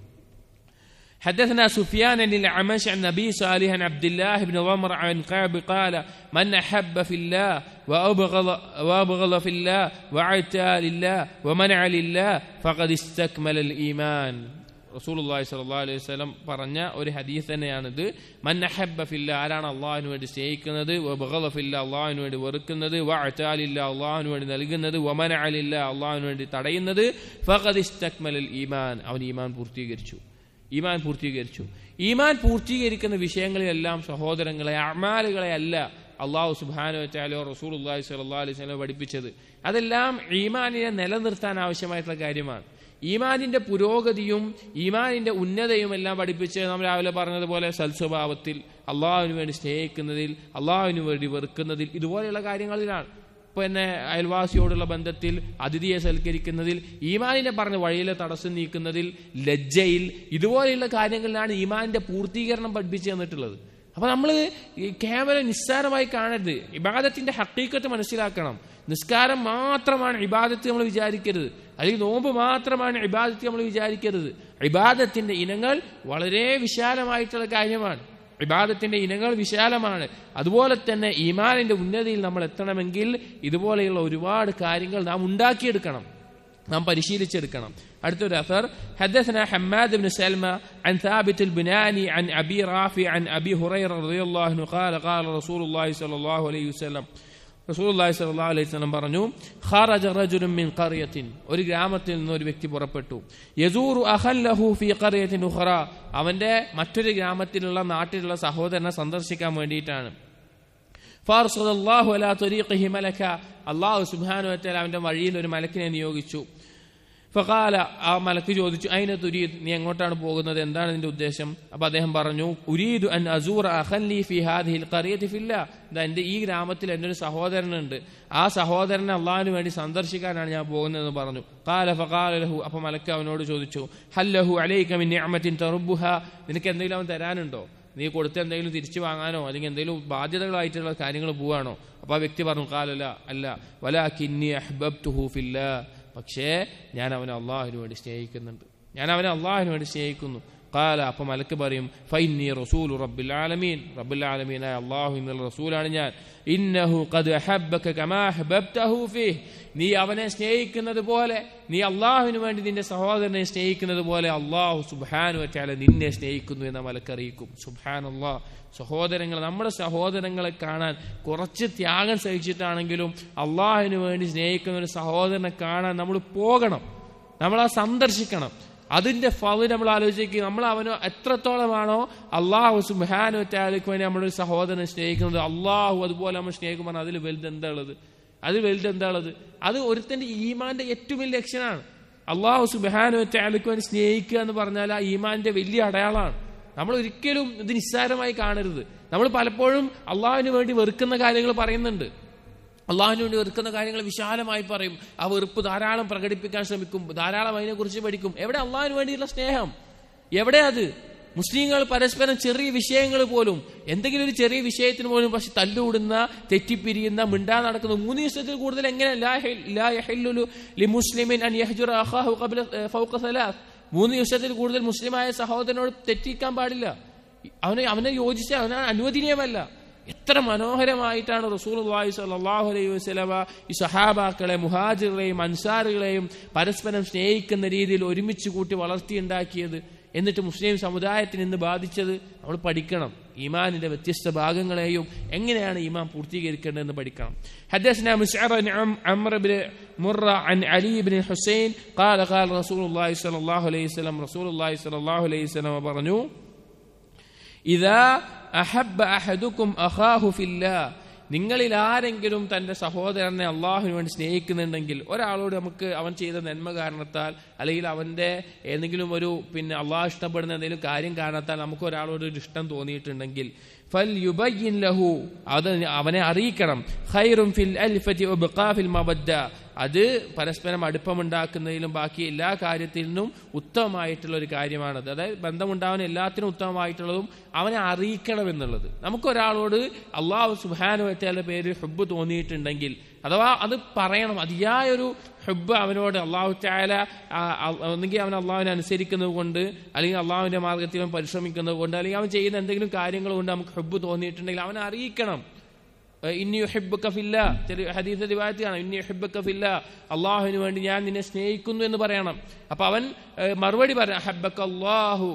حدثنا سفيان عن الأعمش عن نبي صالح عن عبد الله بن عمر عن كعب قال من أحب في الله وأبغض وأبغض في الله وعتى لله ومنع لله فقد استكمل الإيمان റസൂൽ അള്ളാഹി സല്ലാ അലൈഹി സ്വലം പറഞ്ഞ ഒരു ഹദീസ് തന്നെയാണിത് മന്നഹബ്ബ ഫില്ല ആരാണ് അള്ളാഹിന് വേണ്ടി സ്നേഹിക്കുന്നത് ഫില്ല അള്ളാഹിന് വേണ്ടി വെറുക്കുന്നത് വ അറ്റാലില്ല അള്ളാഹിന് വേണ്ടി നൽകുന്നത് വമന അലില്ല അള്ളാഹിന് വേണ്ടി തടയുന്നത് ഫഖദ് ഇസ്തക്മലൽ ഈമാൻ അവൻ ഈമാൻ പൂർത്തീകരിച്ചു ഈമാൻ പൂർത്തീകരിച്ചു ഈമാൻ പൂർത്തീകരിക്കുന്ന വിഷയങ്ങളിലെല്ലാം സഹോദരങ്ങളെ അമാലുകളെ അല്ല അള്ളാഹു സുബാനു വെച്ചാലോ റസൂൽ അള്ളാഹി സ്വല്ലാ അലൈഹി സ്വലം പഠിപ്പിച്ചത് അതെല്ലാം ഈമാനിനെ നിലനിർത്താൻ ആവശ്യമായിട്ടുള്ള കാര്യമാണ് ഈമാനിന്റെ പുരോഗതിയും ഈമാനിന്റെ ഉന്നതയും എല്ലാം പഠിപ്പിച്ച് നമ്മൾ രാവിലെ പറഞ്ഞതുപോലെ സൽസ്വഭാവത്തിൽ അള്ളാഹുവിന് വേണ്ടി സ്നേഹിക്കുന്നതിൽ അള്ളാഹുവിന് വേണ്ടി വെറുക്കുന്നതിൽ ഇതുപോലെയുള്ള കാര്യങ്ങളിലാണ് പിന്നെ അയൽവാസിയോടുള്ള ബന്ധത്തിൽ അതിഥിയെ സൽക്കരിക്കുന്നതിൽ ഈമാനിനെ പറഞ്ഞ വഴിയിലെ തടസ്സം നീക്കുന്നതിൽ ലജ്ജയിൽ ഇതുപോലെയുള്ള കാര്യങ്ങളിലാണ് ഈമാനിന്റെ പൂർത്തീകരണം പഠിപ്പിച്ചു തന്നിട്ടുള്ളത് അപ്പൊ നമ്മൾ കേവലം നിസ്സാരമായി കാണരുത് ഇബാദത്തിന്റെ ഹക്കീക്കത്ത് മനസ്സിലാക്കണം നിസ്കാരം മാത്രമാണ് ഇബാദത്ത് നമ്മൾ വിചാരിക്കരുത് അല്ലെങ്കിൽ നോമ്പ് മാത്രമാണ് ഇബാദത്ത് നമ്മൾ വിചാരിക്കരുത് ഇബാദത്തിന്റെ ഇനങ്ങൾ വളരെ വിശാലമായിട്ടുള്ള കാര്യമാണ് ഇബാദത്തിന്റെ ഇനങ്ങൾ വിശാലമാണ് അതുപോലെ തന്നെ ഈമാനിന്റെ ഉന്നതിയിൽ നമ്മൾ എത്തണമെങ്കിൽ ഇതുപോലെയുള്ള ഒരുപാട് കാര്യങ്ങൾ നാം ഉണ്ടാക്കിയെടുക്കണം നാം പരിശീലിച്ചെടുക്കണം അടുത്തൊരു അസർ حدثنا حماد بن سلمة عن ثابت البناني عن أبي رافع عن أبي هريرة رضي الله عنه قال قال رسول الله صلى الله عليه وسلم റസൂൽ അള്ളാഹി സല്ലാ അലൈഹി സ്വലം പറഞ്ഞു ഖാറജ റജുലും മിൻ ഖറിയത്തിൻ ഒരു ഗ്രാമത്തിൽ നിന്ന് ഒരു വ്യക്തി പുറപ്പെട്ടു യസൂറു അഹല്ലഹു ഫി ഖറിയത്തിൻ ഉഖറ അവന്റെ മറ്റൊരു ഗ്രാമത്തിലുള്ള നാട്ടിലുള്ള സഹോദരനെ സന്ദർശിക്കാൻ വേണ്ടിയിട്ടാണ് ഫാർസല്ലാഹു അലാ തൊരീഖിഹി മലക്ക അള്ളാഹു സുബാനു വറ്റാൽ അവന്റെ വഴിയിൽ ഒരു മലക്കിനെ നിയോഗിച്ചു ഫകാല ആ മലക്ക് ചോദിച്ചു അയിന തുരീദ് നീ എങ്ങോട്ടാണ് പോകുന്നത് എന്താണ് നിന്റെ ഉദ്ദേശം അപ്പൊ അദ്ദേഹം പറഞ്ഞു ഉരീദു അൻ അസൂർ അഹൻലി ഫി ഹാദിഹിൽ ഖറിയത്തി ഫില്ല ഇതാ എന്റെ ഈ ഗ്രാമത്തിൽ എൻ്റെ ഒരു സഹോദരനുണ്ട് ആ സഹോദരനെ അള്ളാഹിന് വേണ്ടി സന്ദർശിക്കാനാണ് ഞാൻ പോകുന്നതെന്ന് പറഞ്ഞു കാല ഫകാല ലഹു അപ്പൊ മലക്ക് അവനോട് ചോദിച്ചു ഹല്ലഹു അലൈക മിൻ നിഅമത്തിൻ തറുബുഹ നിനക്ക് എന്തെങ്കിലും അവൻ തരാനുണ്ടോ നീ കൊടുത്ത് എന്തെങ്കിലും തിരിച്ചു വാങ്ങാനോ അല്ലെങ്കിൽ എന്തെങ്കിലും ബാധ്യതകളായിട്ടുള്ള കാര്യങ്ങൾ പോവാണോ അപ്പൊ ആ വ്യക്തി പറഞ്ഞു കാലല്ല അല്ല വലാ കിന്നി അഹ്ബബ്തുഹു ഫില്ലാ പക്ഷേ ഞാൻ അവനെ അള്ളാഹുവിന് വേണ്ടി സ്നേഹിക്കുന്നുണ്ട് ഞാൻ അവനെ അള്ളാഹുവിന് വേണ്ടി സ്നേഹിക്കുന്നു കാല അപ്പൊ മലക്ക് പറയും ഫൈന്നി റസൂൽ റബ്ബിൽ ആലമീൻ റബ്ബിൽ ആലമീനായ അള്ളാഹു എന്നുള്ള റസൂലാണ് ഞാൻ ഇന്നഹു ഖദ് അഹബ്ബക കമാ അഹ്ബബ്തഹു ഫീഹ് നീ അവനെ സ്നേഹിക്കുന്നത് പോലെ നീ അള്ളാഹുവിന് വേണ്ടി നിന്റെ സഹോദരനെ സ്നേഹിക്കുന്നത് പോലെ അള്ളാഹു സുബ്ഹാനു വറ്റാല നിന്നെ സ്നേഹിക്കുന്നു എന്ന മലക്കറിയിക്കും സുബ്ഹാൻ അള്ളാഹ് സഹോദരങ്ങൾ നമ്മുടെ സഹോദരങ്ങളെ കാണാൻ കുറച്ച് ത്യാഗം സഹിച്ചിട്ടാണെങ്കിലും അള്ളാഹുവിന് വേണ്ടി സ്നേഹിക്കുന്ന ഒരു സഹോദരനെ കാണാൻ നമ്മൾ പോകണം നമ്മൾ ആ സന്ദർശിക്കണം അതിന്റെ ഫല് നമ്മൾ ആലോചിക്കുക നമ്മൾ അവന് എത്രത്തോളമാണോ അള്ളാഹു സുബാനു ത്യാഗക്ക് വേണ്ടി നമ്മളൊരു സഹോദരനെ സ്നേഹിക്കുന്നത് അള്ളാഹു അതുപോലെ നമ്മൾ സ്നേഹിക്കുമ്പോൾ അതിൽ വലുത് എന്താ ഉള്ളത് അത് വലുത് എന്താ ഉള്ളത് അത് ഒരുത്തന്റെ ഈമാന്റെ ഏറ്റവും വലിയ ലക്ഷണമാണ് അള്ളാഹു സുബാനു ത്യാഗക്ക് വേണ്ടി സ്നേഹിക്കുക എന്ന് പറഞ്ഞാൽ ആ ഈമാന്റെ വലിയ അടയാളമാണ് നമ്മൾ ഒരിക്കലും ഇത് നിസ്സാരമായി കാണരുത് നമ്മൾ പലപ്പോഴും അള്ളാഹുവിന് വേണ്ടി വെറുക്കുന്ന കാര്യങ്ങൾ പറയുന്നുണ്ട് അള്ളാഹുവിന് വേണ്ടി വെറുക്കുന്ന കാര്യങ്ങൾ വിശാലമായി പറയും ആ വെറുപ്പ് ധാരാളം പ്രകടിപ്പിക്കാൻ ശ്രമിക്കും ധാരാളം അതിനെക്കുറിച്ച് പഠിക്കും എവിടെ അള്ളാഹുവിന് വേണ്ടിയുള്ള സ്നേഹം എവിടെ അത് മുസ്ലിങ്ങൾ പരസ്പരം ചെറിയ വിഷയങ്ങൾ പോലും എന്തെങ്കിലും ഒരു ചെറിയ വിഷയത്തിന് പോലും പക്ഷെ തല്ലുകൂടുന്ന തെറ്റിപ്പിരിയുന്ന മിണ്ടാ നടക്കുന്ന മൂന്ന് ദിവസത്തിൽ കൂടുതൽ എങ്ങനെ മൂന്ന് ദിവസത്തിൽ കൂടുതൽ മുസ്ലിമായ സഹോദരനോട് തെറ്റിക്കാൻ പാടില്ല അവനെ അവനെ യോജിച്ച അവന് അനുവദനീയമല്ല എത്ര മനോഹരമായിട്ടാണ് റസൂൽ അള്ളാഹി സല്ലാഹു അലൈഹി വസ്ലമ ഈ സഹാബാക്കളെ മുഹാജിറുകളെയും അൻസാറുകളെയും പരസ്പരം സ്നേഹിക്കുന്ന രീതിയിൽ ഒരുമിച്ച് കൂട്ടി വളർത്തിയുണ്ടാക്കിയത് എന്നിട്ട് മുസ്ലിം സമുദായത്തിന് ഇന്ന് ബാധിച്ചത് നമ്മൾ പഠിക്കണം ഈമാനിന്റെ വ്യത്യസ്ത ഭാഗങ്ങളെയും എങ്ങനെയാണ് ഈമാൻ പൂർത്തീകരിക്കേണ്ടതെന്ന് പഠിക്കണം حدثنا مسعر بن عمرو بن مرة عن علي بن الحسين قال قال رسول الله صلى الله عليه وسلم رسول الله صلى الله عليه وسلم പറഞ്ഞു إذا أحب أحدكم أخاه في الله നിങ്ങളിൽ ആരെങ്കിലും തന്റെ സഹോദരനെ അള്ളാഹുവിന് വേണ്ടി സ്നേഹിക്കുന്നുണ്ടെങ്കിൽ ഒരാളോട് നമുക്ക് അവൻ ചെയ്ത നന്മ കാരണത്താൽ അല്ലെങ്കിൽ അവന്റെ ഏതെങ്കിലും ഒരു പിന്നെ അള്ളാഹ് ഇഷ്ടപ്പെടുന്ന എന്തെങ്കിലും കാര്യം കാരണത്താൽ നമുക്ക് ഒരാളോട് ഒരു ഇഷ്ടം തോന്നിയിട്ടുണ്ടെങ്കിൽ ഫൽ യുബയ്യിൻ ലഹു അത് അവനെ അറിയിക്കണം ഖൈറും ഫിൽ അൽഫതി വബഖാ ഫിൽ മവദ്ദ അത് പരസ്പരം അടുപ്പമുണ്ടാക്കുന്നതിലും ബാക്കി എല്ലാ കാര്യത്തിലും ഉത്തമമായിട്ടുള്ള ഒരു കാര്യമാണത് അതായത് ബന്ധമുണ്ടാവാൻ എല്ലാത്തിനും ഉത്തമമായിട്ടുള്ളതും അവനെ അറിയിക്കണം എന്നുള്ളത് നമുക്കൊരാളോട് അള്ളാഹു സുബാനുവറ്റയുടെ പേര് ഹുബ് തോന്നിയിട്ടുണ്ടെങ്കിൽ അഥവാ അത് പറയണം അതിയായൊരു ഹുബ് അവനോട് അള്ളാഹു ചായാല ഒന്നെങ്കിൽ അവൻ അള്ളാഹുവിനെ അനുസരിക്കുന്നത് കൊണ്ട് അല്ലെങ്കിൽ അള്ളാഹുവിന്റെ മാർഗത്തിൽ അവൻ പരിശ്രമിക്കുന്നത് കൊണ്ട് അല്ലെങ്കിൽ അവൻ ചെയ്യുന്ന എന്തെങ്കിലും കാര്യങ്ങൾ കൊണ്ട് നമുക്ക് ഹുബ് തോന്നിയിട്ടുണ്ടെങ്കിൽ അവനെ അറിയിക്കണം ഇന്നി യുഹിബ്ബുക ഫില്ല ചില ഹദീസ് റിവായത്താണ് ഇന്നി യുഹിബ്ബുക ഫില്ല അള്ളാഹുവിന് വേണ്ടി ഞാൻ നിന്നെ സ്നേഹിക്കുന്നു എന്ന് പറയണം അപ്പൊ അവൻ ഏഹ്, മറുപടി പറയാം അഹബ്ബക അല്ലാഹു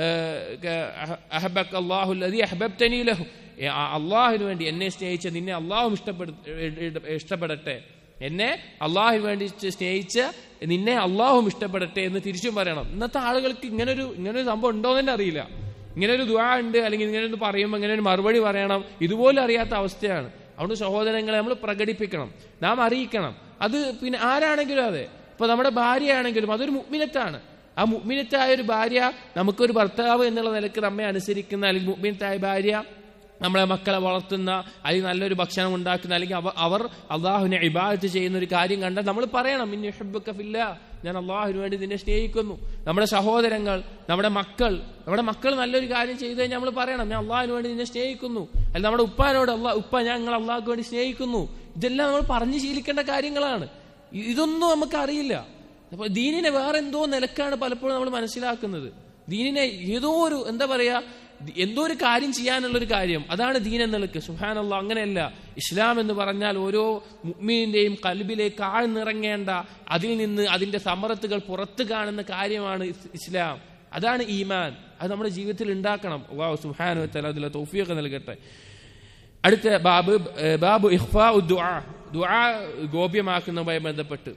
അഹബക്ക് അള്ളാഹു അല്ലതി അഹബബ്തനി ലഹു ഏ, ആ അള്ളാഹുവിന് വേണ്ടി എന്നെ സ്നേഹിച്ച നിന്നെ അള്ളാഹു ഇഷ്ടപ്പെടു ഇഷ്ടപ്പെടട്ടെ എന്നെ അള്ളാഹുവിന് വേണ്ടി സ്നേഹിച്ച് നിന്നെ അള്ളാഹും ഇഷ്ടപ്പെടട്ടെ എന്ന് തിരിച്ചും പറയണം ഇന്നത്തെ ആളുകൾക്ക് ഇങ്ങനൊരു ഇങ്ങനൊരു സംഭവം ഉണ്ടോ എന്ന് തന്നെ അറിയില്ല ഇങ്ങനെ ഒരു ദുആ ഉണ്ട് അല്ലെങ്കിൽ ഇങ്ങനെ ഒന്ന് പറയുമ്പോൾ ഇങ്ങനെ ഒരു മറുപടി പറയണം ഇതുപോലും അറിയാത്ത അവസ്ഥയാണ് അതുകൊണ്ട് സഹോദരങ്ങളെ നമ്മൾ പ്രകടിപ്പിക്കണം നാം അറിയിക്കണം അത് പിന്നെ ആരാണെങ്കിലും അതെ ഇപ്പൊ നമ്മുടെ ഭാര്യയാണെങ്കിലും അതൊരു മുഗ്മിനത്താണ് ആ മുഗ്മിനത്തായ ഒരു ഭാര്യ നമുക്കൊരു ഭർത്താവ് എന്നുള്ള നിലക്ക് നമ്മെ അനുസരിക്കുന്ന അല്ലെങ്കിൽ മുഗ്മിനത്തായ ഭാര്യ നമ്മളെ മക്കളെ വളർത്തുന്ന അല്ലെങ്കിൽ നല്ലൊരു ഭക്ഷണം ഉണ്ടാക്കുന്ന അല്ലെങ്കിൽ അവ- അവർ അള്ളാഹുവിനെ ഇബാദത്ത് ചെയ്യുന്ന ഒരു കാര്യം കണ്ടാൽ നമ്മൾ പറയണം ഇനി യുഹിബ്ബുക്കഫില്ല ഞാൻ അള്ളാഹുവിന് വേണ്ടി നിന്നെ സ്നേഹിക്കുന്നു നമ്മുടെ സഹോദരങ്ങൾ നമ്മുടെ മക്കൾ നമ്മുടെ മക്കൾ നല്ലൊരു കാര്യം ചെയ്തു കഴിഞ്ഞാൽ നമ്മൾ പറയണം ഞാൻ അള്ളാഹുവിന് വേണ്ടി നിന്നെ സ്നേഹിക്കുന്നു അല്ലെങ്കിൽ നമ്മുടെ ഉപ്പാനോട് അള്ളാഹ് ഉപ്പ ഞാൻ നിങ്ങൾ അള്ളാഹുക്ക് വേണ്ടി സ്നേഹിക്കുന്നു ഇതെല്ലാം നമ്മൾ പറഞ്ഞു ശീലിക്കേണ്ട കാര്യങ്ങളാണ് ഇ- ഇതൊന്നും നമുക്ക് അറിയില്ല അപ്പൊ ദീനിനെ വേറെ എന്തോ നിലക്കാണ് പലപ്പോഴും നമ്മൾ മനസ്സിലാക്കുന്നത് ദീനിനെ ഏതോ ഒരു എന്താ പറയാ ദി- എന്തോ ഒരു കാര്യം ചെയ്യാനുള്ള ഒരു കാര്യം അതാണ് ദീൻ എന്നുള്ളത് സുഹാനുള്ള അങ്ങനെയല്ല ഇസ്ലാം എന്ന് പറഞ്ഞാൽ ഓരോ മുഅ്മിനിന്റെയും കൽബിലേക്ക് ആഴ്ന്നിറങ്ങേണ്ട അതിൽ നിന്ന് അതിന്റെ സമറത്തുകൾ പുറത്തു കാണുന്ന കാര്യമാണ് ഇസ്- ഇസ്ലാം അതാണ് ഈമാൻ അത് നമ്മുടെ ജീവിതത്തിൽ ഉണ്ടാക്കണം അള്ളാഹു സുഹാനു അതിലെ തൗഫീഖ് നൽകട്ടെ അടുത്ത ബാബ് ഏഹ്, ബാബു ഇഖ്ഫാ ദുആ ദുആ ഗോപ്യമാക്കുന്നതുമായി ബന്ധപ്പെട്ട്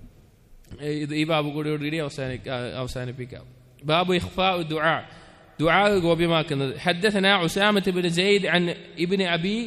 ഏഹ്, ഇത് ഈ ബാബു കൂടിയോടുകൂടി അവസാനിക്ക അവസാനിപ്പിക്കാം ബാബു ഇഖ്ഫാ ദുആ ദുആ ഗോപ്യമാക്കുന്നത് حدثنا أسامة بن زيد عن ابن أبي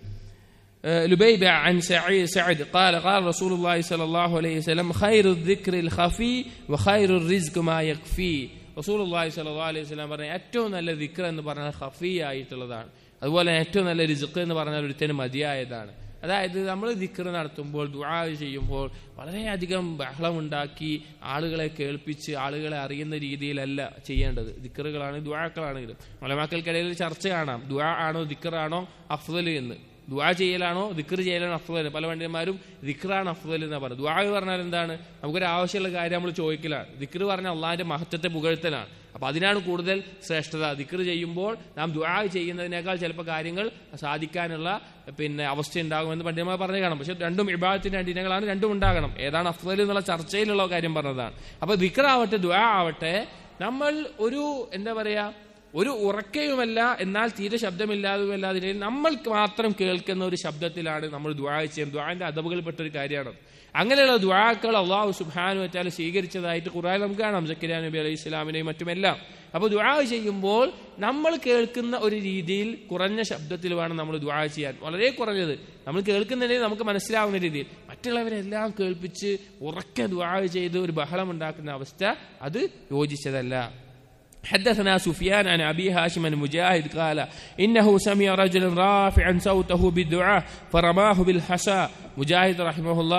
آه، لبيبة عن سعيد سعد قال قال رسول الله صلى الله عليه وسلم خير الذكر الخفي وخير الرزق ما يكفي റസൂൽ അള്ളാഹി സല്ലാ അലൈഹി സ്വലാം പറഞ്ഞ ഏറ്റവും നല്ല ദിക്ർ എന്ന് പറഞ്ഞാൽ ഖഫി ആയിട്ടുള്ളതാണ് അതുപോലെ ഏറ്റവും നല്ല രിസുക്ക് എന്ന് പറഞ്ഞാൽ ഒരുത്തന് മതിയായതാണ് അതായത് നമ്മൾ ദിക്ർ നടത്തുമ്പോൾ ദുആ ചെയ്യുമ്പോൾ വളരെയധികം ബഹളമുണ്ടാക്കി ആളുകളെ കേൾപ്പിച്ച് ആളുകളെ അറിയുന്ന രീതിയിലല്ല ചെയ്യേണ്ടത് ദിക്റുകളാണ് ദുആക്കളാണെങ്കിലും മലമാക്കൾക്കിടയിൽ ചർച്ച കാണാം ദുആ ആണോ ദിക്റാണോ അഫ്ദൽ എന്ന് ദുആ ചെയ്യലാണോ ദിക്ർ ചെയ്യലാണോ അഫ്ദൽ പല പണ്ഡിതന്മാരും ദിക്റാണ് അഫ്ദൽ എന്ന് പറഞ്ഞു ദുആ പറഞ്ഞാൽ എന്താണ് നമുക്കൊരു ആവശ്യമുള്ള കാര്യം നമ്മൾ ചോദിക്കലാണ് ദിക്ർ പറഞ്ഞാൽ അള്ളാഹിന്റെ മഹത്വത്തെ പുകഴ്ത്തലാണ് അപ്പൊ അതിനാണ് കൂടുതൽ ശ്രേഷ്ഠത ദിക്ർ ചെയ്യുമ്പോൾ നാം ദുആ ചെയ്യുന്നതിനേക്കാൾ ചിലപ്പോൾ കാര്യങ്ങൾ സാധിക്കാനുള്ള പിന്നെ അവസ്ഥ ഉണ്ടാകുമെന്ന് പണ്ഡിതന്മാർ പറഞ്ഞു കാണാം പക്ഷെ രണ്ടും ഇബാദത്തിന്റെ അടിനകളാണ് രണ്ടും ഉണ്ടാകണം ഏതാണ് അഫ്ദൽ എന്നുള്ള ചർച്ചയിലുള്ള കാര്യം പറഞ്ഞതാണ് അപ്പൊ ദിക്ർ ആവട്ടെ ദുആ ആവട്ടെ നമ്മൾ ഒരു എന്താ പറയാ ഒരു ഉറക്കയുമല്ല എന്നാൽ തീരെ ശബ്ദമില്ലാതുമല്ലാതെ നമ്മൾക്ക് മാത്രം കേൾക്കുന്ന ഒരു ശബ്ദത്തിലാണ് നമ്മൾ ദ്വാ ചെയ്യുന്നത് ദ്വാന്റെ അദബുകൾപ്പെട്ട ഒരു കാര്യമാണ് അങ്ങനെയുള്ള ദ്വാക്കൾ അള്ളാഹു സുബാനു വെച്ചാൽ സ്വീകരിച്ചതായിട്ട് ഖുറാൻ നമുക്ക് കാണാം സക്കിരാ നബി അലൈഹി ഇസ്ലാമിനെയും മറ്റുമെല്ലാം അപ്പോൾ ദ്വാ ചെയ്യുമ്പോൾ നമ്മൾ കേൾക്കുന്ന ഒരു രീതിയിൽ കുറഞ്ഞ ശബ്ദത്തിൽ വേണം നമ്മൾ ദ്വാ ചെയ്യാൻ വളരെ കുറഞ്ഞത് നമ്മൾ കേൾക്കുന്നുണ്ടെങ്കിൽ നമുക്ക് മനസ്സിലാവുന്ന രീതിയിൽ മറ്റുള്ളവരെല്ലാം കേൾപ്പിച്ച് ഉറക്കെ ദ്വാ ചെയ്ത് ഒരു ബഹളം ഉണ്ടാക്കുന്ന അവസ്ഥ അത് യോജിച്ചതല്ല حدثنا سفيان عن أبي هاشم المجاهد قال إنه سمع رجلا رافعا صوته بالدعاء فرماه بالحصى മുജാഹിദ് റഹിമഹുല്ല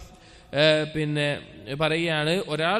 പിന്നെ പറയുകയാണ് ഒരാൾ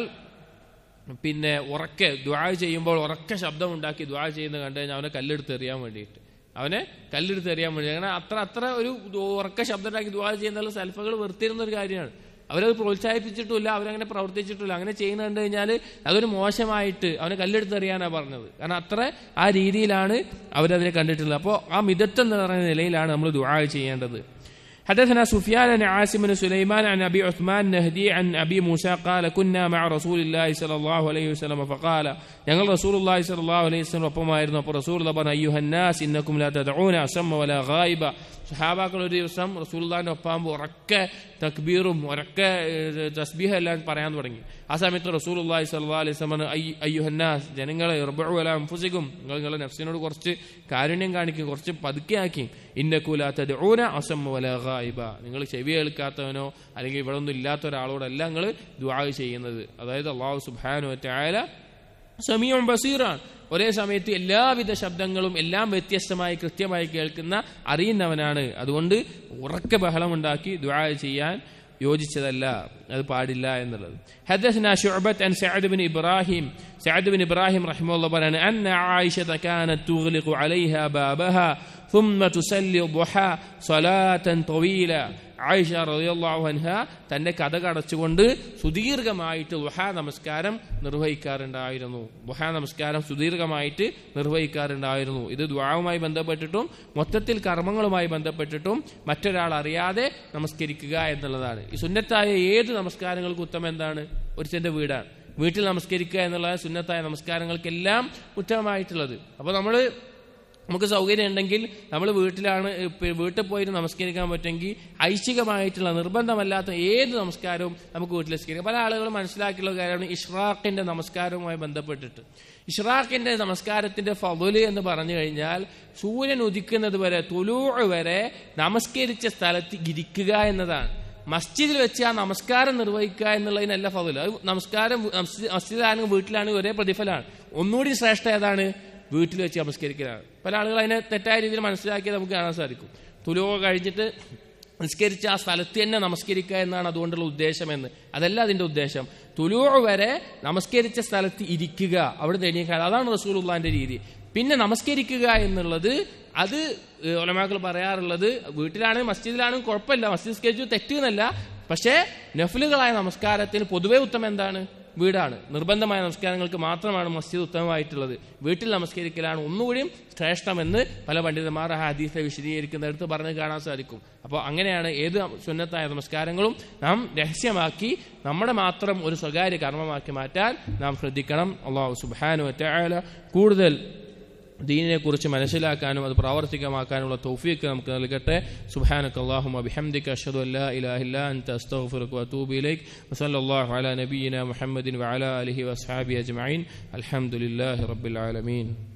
പിന്നെ ഉറക്കെ ദ്വാ ചെയ്യുമ്പോൾ ഉറക്കെ ശബ്ദം ഉണ്ടാക്കി ദ്വാ ചെയ്യുന്നത് കണ്ടു കഴിഞ്ഞാൽ അവനെ കല്ലെടുത്ത് എറിയാൻ വേണ്ടിയിട്ട് അവനെ കല്ലെടുത്ത് എറിയാൻ വേണ്ടി അങ്ങനെ അത്ര അത്ര ഒരു ഉറക്ക ശബ്ദം ഉണ്ടാക്കി ദ്വാ ചെയ്യുന്ന സൽഫകൾ വെറുത്തിരുന്ന ഒരു കാര്യമാണ് അവരത് പ്രോത്സാഹിപ്പിച്ചിട്ടില്ല അവരങ്ങനെ പ്രവർത്തിച്ചിട്ടില്ല അങ്ങനെ ചെയ്യുന്ന കണ്ടു കഴിഞ്ഞാൽ അതൊരു മോശമായിട്ട് അവനെ കല്ലെടുത്തെറിയാനാണ് പറഞ്ഞത് കാരണം അത്ര ആ രീതിയിലാണ് അവരതിനെ കണ്ടിട്ടുള്ളത് അപ്പോൾ ആ മിതത്വം എന്ന് പറയുന്ന നിലയിലാണ് നമ്മൾ ദുആ ചെയ്യേണ്ടത് حدثنا سفيان عن عاصم بن سليمان عن ابي عثمان النهدي عن ابي موسى قال كنا مع رسول الله صلى الله عليه وسلم فقال ഞങ്ങൾ റസൂൽ അള്ളാഹി സല്ലല്ലാഹു അലൈഹി വസല്ലം ഒപ്പമായിരുന്നു അപ്പോൾ റസൂൽ പറഞ്ഞു അയ്യുഹ الناس انكم لا تدعون اصم ولا غائب സഹാബാക്കൾ ഒരു ദിവസം റസൂൽദാന്റെ ഒപ്പാകുമ്പോൾ ഉറക്കെ തക്ബീറും ഉറക്കെ ഏഹ്, തസ്ബീഹ് എല്ലാം പറയാൻ തുടങ്ങി ആ സമയത്ത് റസൂൽ അള്ളാഹി സല്ലാ അലൈഹി സ്വലം അയ്യുഹന്നാസ് ജനങ്ങളെ ഇർബഅല അംഫുസിക്കും നിങ്ങൾ നിങ്ങളുടെ നഫ്സിനോട് കുറച്ച് കാരുണ്യം കാണിക്കും കുറച്ച് പതുക്കെ ആക്കി ഇന്നക്കൂലാത്ത ഊന അസം വല ഗായിബ നിങ്ങൾ ചെവി കേൾക്കാത്തവനോ അല്ലെങ്കിൽ ഇവിടെ ഒന്നും ഇല്ലാത്ത ഒരാളോടല്ല നിങ്ങൾ ദുആ ചെയ്യുന്നത് അതായത് അള്ളാഹു സുബ്ഹാനഹു വതആല സമീഉം ബസീറാൻ ഒരേ സമയത്ത് എല്ലാവിധ ശബ്ദങ്ങളും എല്ലാം വ്യത്യസ്തമായി കൃത്യമായി കേൾക്കുന്ന അറിയുന്നവനാണ് അതുകൊണ്ട് ഉറക്കെ ബഹളമുണ്ടാക്കി ദുആ ചെയ്യാൻ യോജിച്ചതല്ല അത് പാടില്ല എന്നുള്ളത് حدثنا شعبة عن سعد بن إبراهيم سعد بن إبراهيم رحمه الله بلان أن عائشة كانت تغلق عليها بابها ثم تسلي الضحى صلاة طويلة ആയിഷ റളിയല്ലാഹു അൻഹ തന്റെ കഥ കടച്ചുകൊണ്ട് സുദീർഘമായിട്ട് ലുഹാ നമസ്കാരം നിർവഹിക്കാറുണ്ടായിരുന്നു ലുഹാ നമസ്കാരം സുദീർഘമായിട്ട് നിർവഹിക്കാറുണ്ടായിരുന്നു ഇത് ദ്വാവുമായി ബന്ധപ്പെട്ടിട്ടും മൊത്തത്തിൽ കർമ്മങ്ങളുമായി ബന്ധപ്പെട്ടിട്ടും മറ്റൊരാൾ അറിയാതെ നമസ്കരിക്കുക എന്നുള്ളതാണ് ഈ സുന്നത്തായ ഏത് നമസ്കാരങ്ങൾക്ക് ഉത്തമം എന്താണ് ഒരുത്തന്റെ വീടാണ് വീട്ടിൽ നമസ്കരിക്കുക എന്നുള്ള സുന്നത്തായ നമസ്കാരങ്ങൾക്കെല്ലാം ഉത്തമമായിട്ടുള്ളത് അപ്പോൾ നമ്മൾ നമുക്ക് സൗകര്യം ഉണ്ടെങ്കിൽ നമ്മൾ വീട്ടിലാണ് ഇപ്പ വീട്ടിൽ പോയിട്ട് നമസ്കരിക്കാൻ പറ്റുമെങ്കിൽ ഐച്ഛികമായിട്ടുള്ള നിർബന്ധമല്ലാത്ത ഏത് നമസ്കാരവും നമുക്ക് വീട്ടിൽ നമസ്കരിക്കാം പല ആളുകളും മനസ്സിലാക്കിയുള്ള കാര്യമാണ് ഇഷ്റാഖിന്റെ നമസ്കാരവുമായി ബന്ധപ്പെട്ടിട്ട് ഇഷ്റാഖിന്റെ നമസ്കാരത്തിന്റെ ഫതുല് എന്ന് പറഞ്ഞു കഴിഞ്ഞാൽ സൂര്യൻ ഉദിക്കുന്നത് വരെ തുലൂ വരെ നമസ്കരിച്ച സ്ഥലത്ത് ഇരിക്കുക എന്നതാണ് മസ്ജിദിൽ വെച്ച് ആ നമസ്കാരം നിർവഹിക്കുക എന്നുള്ളതിനല്ല ഫതുല് അത് നമസ്കാരം മസ്ജി- മസ്ജിദിലാണെങ്കിൽ വീട്ടിലാണെങ്കിൽ ഒരേ പ്രതിഫലമാണ് ഒന്നുകൂടി ശ്രേഷ്ഠ ഏതാണ് വീട്ടിൽ വെച്ച് നമസ്കരിക്കലാണ് പല ആളുകൾ അതിനെ തെറ്റായ രീതിയിൽ മനസ്സിലാക്കിയത് നമുക്ക് കാണാൻ സാധിക്കും തുലോ കഴിഞ്ഞിട്ട് നിസ്കരിച്ച് ആ സ്ഥലത്ത് തന്നെ നമസ്കരിക്കുക എന്നാണ് അതുകൊണ്ടുള്ള ഉദ്ദേശം എന്ന് അതല്ല അതിന്റെ ഉദ്ദേശം തുലൂ വരെ നമസ്കരിച്ച സ്ഥലത്ത് ഇരിക്കുക അവിടെ തെളിയിക്കുക അതാണ് റസൂലുള്ളാന്റെ രീതി പിന്നെ നമസ്കരിക്കുക എന്നുള്ളത് അത് ഒലമാക്കൾ പറയാറുള്ളത് വീട്ടിലാണ് മസ്ജിദിലാണ് കുഴപ്പമില്ല മസ്ജിദ് നിസ്കരിച്ചു തെറ്റെന്നല്ല പക്ഷേ നഫലുകളായ നമസ്കാരത്തിന് പൊതുവെ ഉത്തമം എന്താണ് വീടാണ് നിർബന്ധമായ നമസ്കാരങ്ങൾക്ക് മാത്രമാണ് മസ്ജിദ് ഉത്തമമായിട്ടുള്ളത് വീട്ടിൽ നമസ്കരിക്കലാണ് ഒന്നുകൂടിയും ശ്രേഷ്ഠമെന്ന് പല പണ്ഡിതന്മാർ ആ ഹദീസെ വിശദീകരിക്കുന്നിടത്ത് പറഞ്ഞ് കാണാൻ സാധിക്കും അപ്പോൾ അങ്ങനെയാണ് ഏത് സുന്നത്തായ നമസ്കാരങ്ങളും നാം രഹസ്യമാക്കി നമ്മുടെ മാത്രം ഒരു സ്വകാര്യ കർമ്മമാക്കി മാറ്റാൻ നാം ശ്രദ്ധിക്കണം അള്ളാഹു സുബാനു വറ്റ കൂടുതൽ ദീനിനെ കുറിച്ച് മനസ്സിലാക്കാനും അത് പ്രാവർത്തികമാക്കാനുള്ള തൗഫീക്ക് നമുക്ക് നൽകട്ടെ സുബ്ഹാനക അല്ലാഹുമ്മ ബിഹംദിക അഷ്ഹദു അല്ലാ ഇലാഹ ഇല്ലാ അൻത അസ്തഗ്ഫിറുക വഅതൂബു ഇലൈക് വസല്ലല്ലാഹു അലാ നബിയിന മുഹമ്മദിൻ വഅലാ ആലിഹി വഅസ്ഹാബിഹി അജ്മഈൻ അൽഹംദുലില്ലാഹി റബ്ബിൽ ആലമീൻ